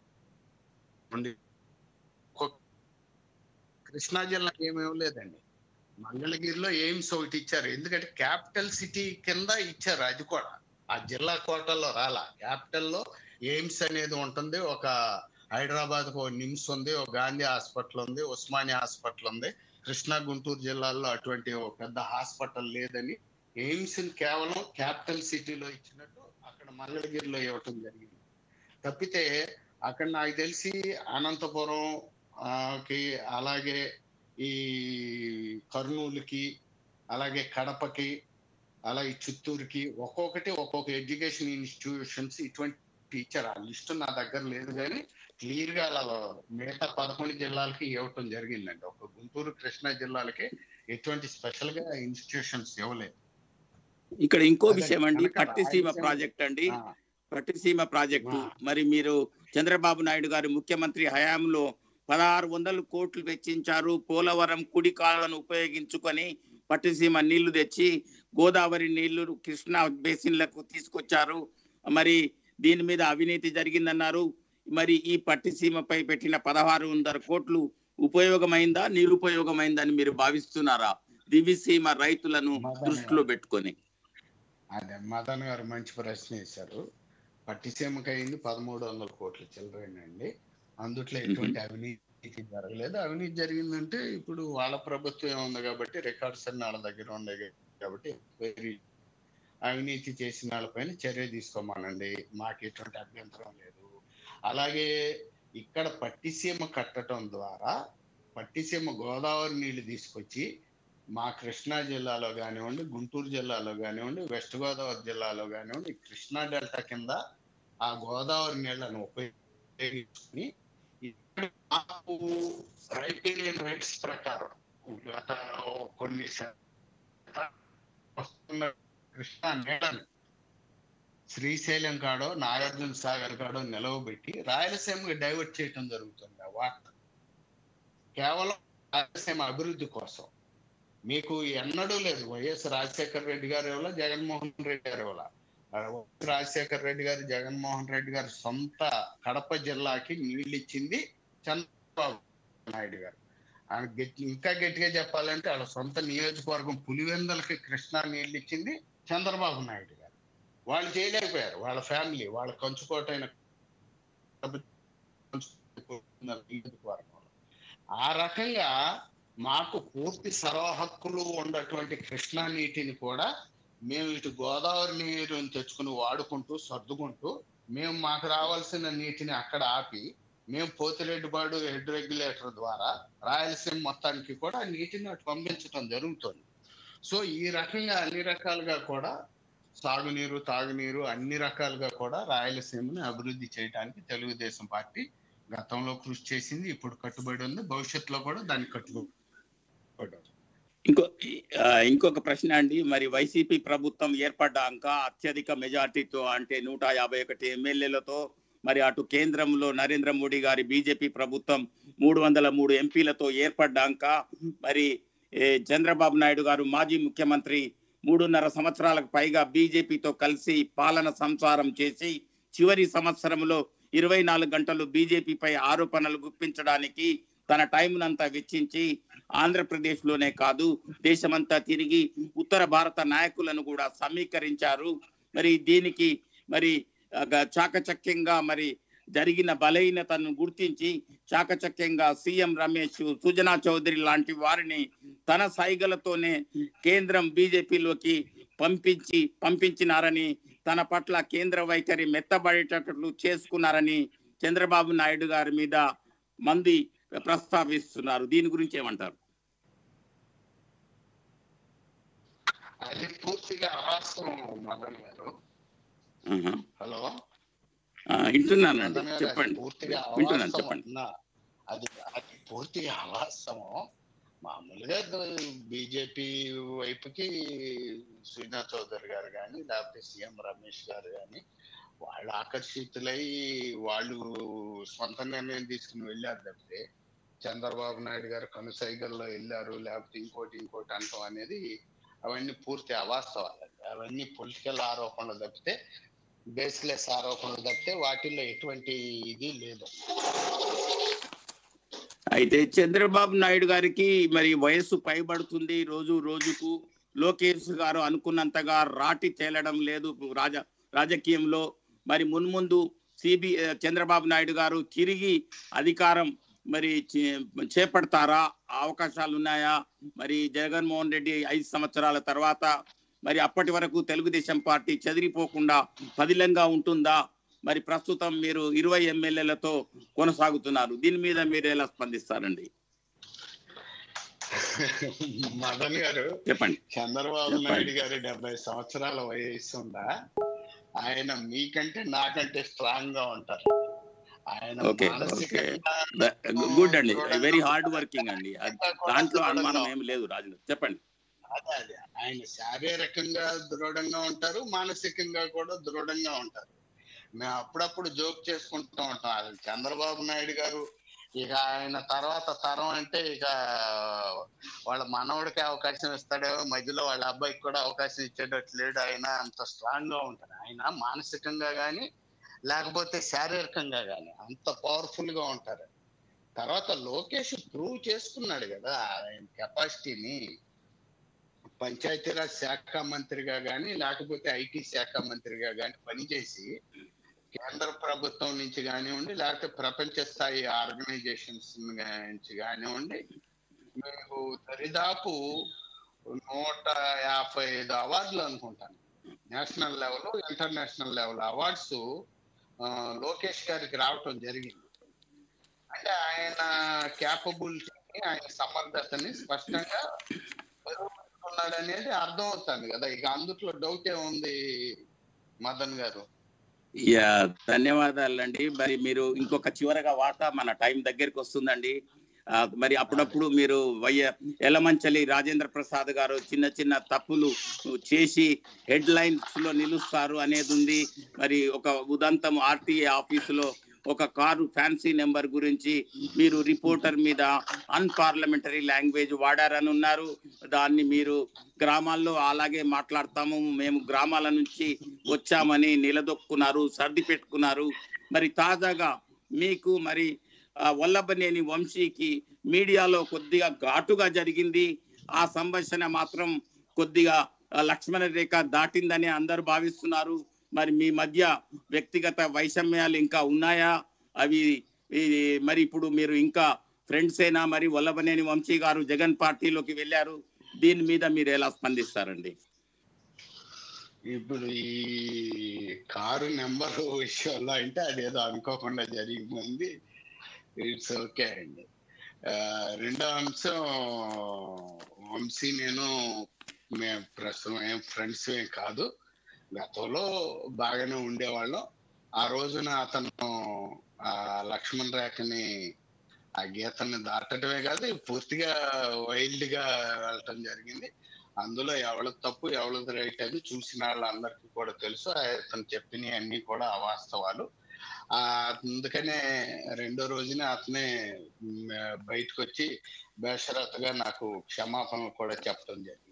ఉండి ఒక్కొక్క- కృష్ణా జిల్లా ఏమేమి లేదండి మంగళగిరిలో ఎయిమ్స్ ఒకటి ఇచ్చారు ఎందుకంటే క్యాపిటల్ సిటీ కింద ఇచ్చారు అది కూడా ఆ జిల్లా కోటల్లో రాలా క్యాపిటల్ లో ఎయిమ్స్ అనేది ఉంటుంది ఒక హైదరాబాద్ ఒక నిమ్స్ ఉంది ఒక గాంధీ హాస్పిటల్ ఉంది ఉస్మానియా హాస్పిటల్ ఉంది కృష్ణా గుంటూరు జిల్లాల్లో అటువంటి ఒక పెద్ద హాస్పిటల్ లేదని ఎయిమ్స్ కేవలం క్యాపిటల్ సిటీలో ఇచ్చినట్టు అక్కడ మంగళగిరిలో ఇవ్వటం జరిగింది తప్పితే అక్కడ నాకు తెలిసి అనంతపురం ఆ, కి అలాగే ఈ కర్నూలుకి అలాగే కడపకి అలాగే చిత్తూరుకి ఒక్కొక్కటి ఒక్కొక్క ఎడ్యుకేషన్ ఇన్స్టిట్యూషన్స్ ఇటువంటి టీచర్ ఆ లిస్ట్ నా దగ్గర లేదు కానీ క్లియర్ గా అలా మిగతా పదకొండు జిల్లాలకి ఇవ్వటం జరిగిందండి ఒక గుంటూరు కృష్ణా జిల్లాలకి ఎటువంటి స్పెషల్ గా ఇన్స్టిట్యూషన్స్ ఇవ్వలేదు ఇక్కడ ఇంకో అదే, విషయం అండి కనుక పట్టిసీమ రాయలసీమ- ప్రాజెక్ట్ అండి ఆ, పట్టిసీమ ప్రాజెక్టు ఆ. మరి మీరు చంద్రబాబు నాయుడు గారు ముఖ్యమంత్రి హయాంలో పదహారు వందల కోట్లు వెచ్చించారు పోలవరం కుడి కాలను ఉపయోగించుకొని పట్టిసీమ నీళ్లు తెచ్చి గోదావరి నీళ్లు కృష్ణా బేసిన్లకు తీసుకొచ్చారు మరి దీని మీద అవినీతి జరిగిందన్నారు మరి ఈ పట్టిసీమపై పెట్టిన పదహారు వందల కోట్లు ఉపయోగమైందా నిరుపయోగమైందా అని మీరు భావిస్తున్నారా దివిసీమ రైతులను మదన్ దృష్టిలో పెట్టుకొని అదే మదన్ గారు మంచి ప్రశ్న వేశారు పట్టిసీమకి అయింది పదమూడు వందల కోట్ల చిల్లరేనండి అందుట్లో ఎటువంటి అవినీతి జరగలేదు అవినీతి జరిగిందంటే ఇప్పుడు వాళ్ళ ప్రభుత్వం ఉంది కాబట్టి రికార్డ్స్ అన్ని వాళ్ళ దగ్గర ఉన్నాయి కాబట్టి very అవినీతి చేసిన వాళ్ళపైన చర్య తీసుకోమానండి మాకు ఎటువంటి అభ్యంతరం లేదు అలాగే ఇక్కడ పట్టిసీమ కట్టడం ద్వారా పట్టిసీమ గోదావరి నీళ్లు తీసుకొచ్చి మా కృష్ణా జిల్లాలో కానివ్వండి గుంటూరు జిల్లాలో కానివ్వండి వెస్ట్ గోదావరి జిల్లాలో కానివ్వండి కృష్ణా డెల్టా కింద ఆ గోదావరి నీళ్లను ఉపయోగించుకుని ఇక్కడ మాకు రైపేరియన్ రైట్స్ ప్రకారం గత కొన్ని శతాబ్దాలుగా వస్తున్న కృష్ణా నీళ్ళను శ్రీశైలం కాడో నాగార్జున సాగర్ కాడో నిలవబెట్టి రాయలసీమకి డైవర్ట్ చేయటం జరుగుతుంది ఆ వాటర్ కేవలం రాయలసీమ అభివృద్ధి కోసం మీకు ఎన్నడూ లేదు వైఎస్ రాజశేఖర రెడ్డి గారు ఎవరో జగన్మోహన్ రెడ్డి గారు ఎవరో వైఎస్ రాజశేఖర రెడ్డి గారు జగన్మోహన్ రెడ్డి గారు సొంత కడప జిల్లాకి నీళ్ళు ఇచ్చింది చంద్రబాబు నాయుడు గారు ఆయన గట్టి ఇంకా గట్టిగా చెప్పాలంటే వాళ్ళ సొంత నియోజకవర్గం పులివెందలకి కృష్ణా నీళ్ళు ఇచ్చింది చంద్రబాబు నాయుడు గారు వాళ్ళు చేయలేకపోయారు వాళ్ళ ఫ్యామిలీ వాళ్ళ కంచుకోటైన నియోజకవర్గంలో ఆ రకంగా మాకు పూర్తి సర్వ హక్కులు ఉన్నటువంటి కృష్ణా నీటిని కూడా మేము ఇటు గోదావరి నీరుని తెచ్చుకుని వాడుకుంటూ సర్దుకుంటూ మేము మాకు రావాల్సిన నీటిని అక్కడ ఆపి మేము పోతిరెడ్డిపాడు హెడ్ రెగ్యులేటర్ ద్వారా రాయలసీమ మొత్తానికి కూడా ఆ నీటిని అటు పంపించడం జరుగుతుంది సో ఈ రకంగా అన్ని రకాలుగా కూడా సాగునీరు తాగునీరు అన్ని రకాలుగా కూడా రాయలసీమని అభివృద్ధి చేయడానికి తెలుగుదేశం పార్టీ గతంలో కృషి చేసింది ఇప్పుడు కట్టుబడి ఉంది భవిష్యత్తులో కూడా దానికి కట్టుబడి ఉంది. ఇంకో ఆ, ఇంకొక ప్రశ్న అండి మరి వైసీపీ ప్రభుత్వం ఏర్పడ్డాక అత్యధిక మెజార్టీతో అంటే నూట యాభై ఒకటి ఎమ్మెల్యేలతో మరి అటు కేంద్రంలో నరేంద్ర మోడీ గారి బీజేపీ ప్రభుత్వం మూడు వందల మూడు ఎంపీలతో ఏర్పడ్డాక మరి ఏ, చంద్రబాబు నాయుడు గారు మాజీ ముఖ్యమంత్రి మూడున్నర సంవత్సరాలకు పైగా బీజేపీతో కలిసి పాలన సంసారం చేసి చివరి సంవత్సరంలో ఇరవై నాలుగు గంటలు బీజేపీపై ఆరోపణలు గుప్పించడానికి తన టైంనంతా వెచ్చించి ఆంధ్రప్రదేశ్ లోనే కాదు దేశమంతా తిరిగి ఉత్తర భారత నాయకులను కూడా సమీకరించారు మరి దీనికి మరి ఆ, గ- చాకచక్యంగా మరి జరిగిన బలహీనతను గుర్తించి చాకచక్యంగా సీఎం రమేష్ సుజనా చౌదరి లాంటి వారిని తన సైగలతోనే కేంద్రం బీజేపీలోకి పంపించి పంపించినారని తన పట్ల కేంద్ర వైఖరి మెత్తబడేటట్లు చేసుకున్నారని చంద్రబాబు నాయుడు గారి మీద మంది ప్రస్తావిస్తున్నారు దీని గురించి ఏమంటారు అది పూర్తిగా అవాస్తవం మదన్ గారు ఆహా. హలో ఆ, వింటున్నానండి మదన్ గారు అది చెప్పండి పూర్తిగా వింటున్నాను అవాస్తవం చెప్పండి నా- అది అది పూర్తిగా అవాస్తవం మామూలుగా బీజేపీ వైపుకి సుజనా చౌదరి గారు కానీ లేకపోతే సీఎం రమేష్ గారు కానీ వాళ్ళు ఆకర్షితులై వాళ్ళు సొంత నిర్ణయం తీసుకుని వెళ్ళారు తప్పితే చంద్రబాబు నాయుడు గారు కనుసైగల్లో వెళ్ళారు లేకపోతే ఇంకోటి ఇంకోటి అంటాం అనేది అవన్నీ పూర్తి అవాస్తవాలు అవన్నీ పొలిటికల్ ఆరోపణలు తప్పితే బేస్లెస్ ఆరోపణలు తప్పితే వాటిల్లో ఎటువంటి ఇది లేదు అయితే చంద్రబాబు నాయుడు గారికి మరి వయస్సు పైబడుతుంది రోజు రోజుకు లోకేష్ గారు అనుకున్నంతగా రాటి తేలడం లేదు రాజ రాజకీయంలో మరి మున్ముందు సిబి చంద్రబాబు నాయుడు గారు తిరిగి అధికారం మరి చే- చేపడతారా అవకాశాలు ఉన్నాయా మరి జగన్మోహన్ రెడ్డి ఐదు సంవత్సరాల తర్వాత మరి అప్పటి వరకు తెలుగుదేశం పార్టీ చెదిరిపోకుండా పదిలంగా ఉంటుందా మరి ప్రస్తుతం మీరు ఇరవై ఎమ్మెల్యేలతో కొనసాగుతున్నారు దీని మీద మీరు ఎలా స్పందిస్తారండి మదన్ గారు చెప్పండి చంద్రబాబు చెప్పండి. నాయుడు గారి డెబ్బై సంవత్సరాల వయస్సు ఉందా ఆయన మీకంటే నాకంటే స్ట్రాంగ్ గా ఉంటారు ఆయన ఓకే, మానసికంగా గుడ్ అండి వెరీ హార్డ్ వర్కింగ్ అండి అది దాంట్లో అనుమానం ఏం లేదు రాజేంద్ర చెప్పండి అదే అదే ఆయన శారీరకంగా దృఢంగా ఉంటారు మానసికంగా కూడా దృఢంగా ఉంటారు మేము అప్పుడప్పుడు జోక్ చేసుకుంటూ ఉంటాం అది చంద్రబాబు నాయుడు గారు ఇక ఆయన తర్వాత తరం అంటే ఇక వాళ్ళ మనవడికి అవకాశం ఇస్తాడేమో మధ్యలో వాళ్ళ అబ్బాయికి కూడా అవకాశం ఇచ్చేటట్టు లేడు ఆయన అంత స్ట్రాంగ్ గా ఉంటారు ఆయన మానసికంగా గాని లేకపోతే శారీరకంగా గాని అంత పవర్ఫుల్ గా ఉంటారు తర్వాత లోకేష్ ప్రూవ్ చేసుకున్నాడు కదా ఆయన కెపాసిటీని పంచాయతీరాజ్ శాఖ మంత్రిగా గాని లేకపోతే ఐటీ శాఖ మంత్రిగా గాని పనిచేసి కేంద్ర ప్రభుత్వం నుంచి కానివ్వండి లేకపోతే ప్రపంచ స్థాయి ఆర్గనైజేషన్స్ నుంచి కానివ్వండి మీకు దరిదాపు నూట యాభై ఐదు అవార్డులు అనుకుంటాను national level international level awards Lokesh గారికి రావటం జరిగింది అంటే ఆయన క్యాపబిలిటీని ఆయన సమర్థతని స్పష్టంగా నిరూపించుకున్నాడు అనేది అర్థం అవుతుంది కదా ఇక అందుట్లో డౌట్ ఏముంది మదన్ గారు యా ధన్యవాదాలండి మరి మీరు ఇంకొక చివరగా వార్త మన టైం దగ్గరికి వస్తుందండి ఆ, మరి అప్పుడప్పుడు మీరు వయ్య ఎలమంచలి రాజేంద్ర ప్రసాద్ గారు చిన్న చిన్న తప్పులు చేసి హెడ్ లైన్స్ లో నిలుస్తారు అనేది ఉంది మరి ఒక ఉదంతం ఆర్టీఏ ఆఫీసులో ఒక కారు ఫ్యాన్సీ నెంబర్ గురించి మీరు రిపోర్టర్ మీద అన్పార్లమెంటరీ లాంగ్వేజ్ వాడారని ఉన్నారు దాన్ని మీరు గ్రామాల్లో అలాగే మాట్లాడతాము మేము గ్రామాల నుంచి వచ్చామని నిలదొక్కున్నారు సర్ది పెట్టుకున్నారు మరి తాజాగా మీకు మరి ఆ, వల్లభనేని వంశీకి మీడియాలో కొద్దిగా ఘాటుగా జరిగింది ఆ సంభాషణ మాత్రం కొద్దిగా ఆ, లక్ష్మణ రేఖ దాటిందని అందరూ భావిస్తున్నారు మరి మీ మధ్య వ్యక్తిగత వైషమ్యాలు ఇంకా ఉన్నాయా అవి ఈ, మరి ఇప్పుడు మీరు ఇంకా ఫ్రెండ్స్ అయినా మరి వల్లభనేని వంశీ గారు జగన్ పార్టీలోకి వెళ్ళారు దీని మీద మీరు ఎలా స్పందిస్తారండి ఇప్పుడు ఈ కారు నెంబర్ విషయంలో అంటే అదేదో అనుకోకుండా జరిగిపోయింది ఇట్స్ ఓకే అండి ఆ, రెండో అంశం వంశీ నేను మేము ప్రస్తుతం ఏం ఫ్రెండ్స్ ఏం కాదు గతంలో బాగానే ఉండేవాళ్ళం ఆ రోజున అతను ఆ లక్ష్మణ్ రేఖని ఆ గీతని దాటడమే కాదు పూర్తిగా వైల్డ్ గా వెళ్ళటం జరిగింది అందులో ఎవరి తప్పు ఎవరిది రైట్ అని చూసిన వాళ్ళందరికీ కూడా తెలుసు అతను చెప్పినవి అన్ని కూడా అవాస్తవాలు ఆ అందుకనే రెండో రోజున అతనే మ్, బయటకు వచ్చి బేషరత్గా నాకు క్షమాపణలు కూడా చెప్పడం జరిగింది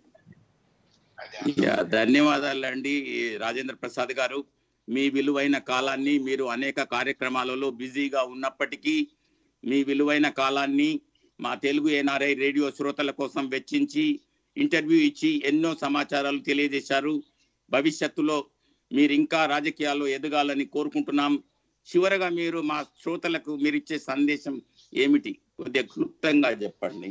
అదే యా, ధన్యవాదాలండి రాజేంద్ర ప్రసాద్ గారు మీ విలువైన కాలాన్ని మీరు అనేక కార్యక్రమాలలో బిజీగా ఉన్నప్పటికీ మీ విలువైన కాలాన్ని మా తెలుగు ఎన్ఆర్ఐ రేడియో శ్రోతల కోసం వెచ్చించి ఇంటర్వ్యూ ఇచ్చి ఎన్నో సమాచారాలు తెలియజేశారు భవిష్యత్తులో మీరు ఇంకా రాజకీయాల్లో ఎదగాలని కోరుకుంటున్నాం చివరగా మీరు మా శ్రోతలకు మీరు ఇచ్చే సందేశం ఏమిటి కొద్దిగా క్లుప్తంగా చెప్పండి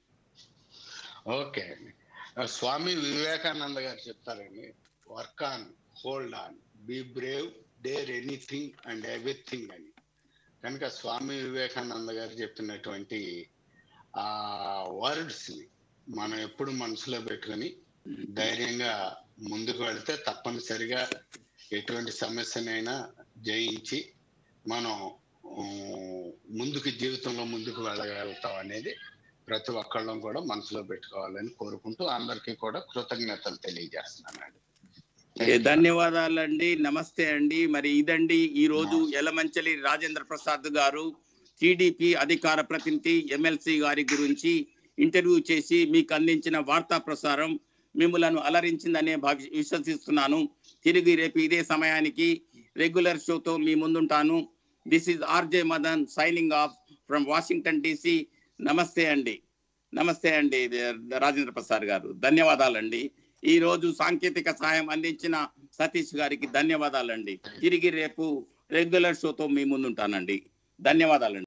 ఓకే అండి ఆ, స్వామి వివేకానంద గారు చెప్తారండి work on hold on be brave dare anything and everything అని కనుక స్వామి వివేకానంద గారు చెప్పినటువంటి ఆ వర్డ్స్ ని మనం ఎప్పుడు మనసులో పెట్టుకొని ధైర్యంగా ముందుకు వెళ్తే తప్పనిసరిగా ఎటువంటి సమస్యనైనా జయించి మనం ఊ, ముందుకు జీవితంలో ముందుకు వెళ్ళగలుగుతాం అనేది ప్రతి ఒక్కళ్ళం కూడా మనసులో పెట్టుకోవాలని కోరుకుంటూ అందరికీ కూడా కృతజ్ఞతలు తెలియజేస్తున్నానండి ఏ, ధన్యవాదాలండి నమస్తే అండి మరి ఇదండి ఈ రోజు యలమంచలి రాజేంద్ర ప్రసాద్ గారు టిడిపి అధికార ప్రతినిధి ఎమ్మెల్సీ గారి గురించి ఇంటర్వ్యూ చేసి మీకు అందించిన వార్తా ప్రసారం మిమ్మలను అలరించిందనే భావి విశ్వసిస్తున్నాను తిరిగి రేపు ఇదే సమయానికి రెగ్యులర్ షోతో మీ ముందుంటాను this is RJ Madan signing off from Washington DC namaste అండి నమస్తే అండి రాజేంద్ర ప్రసాద్ గారు ధన్యవాదాలండి ఈ రోజు సాంకేతిక సహాయం అందించిన సతీష్ గారికి ధన్యవాదాలండి తిరిగి రేపు రెగ్యులర్ షోతో మీ ముందుంటానండి ధన్యవాదాలండి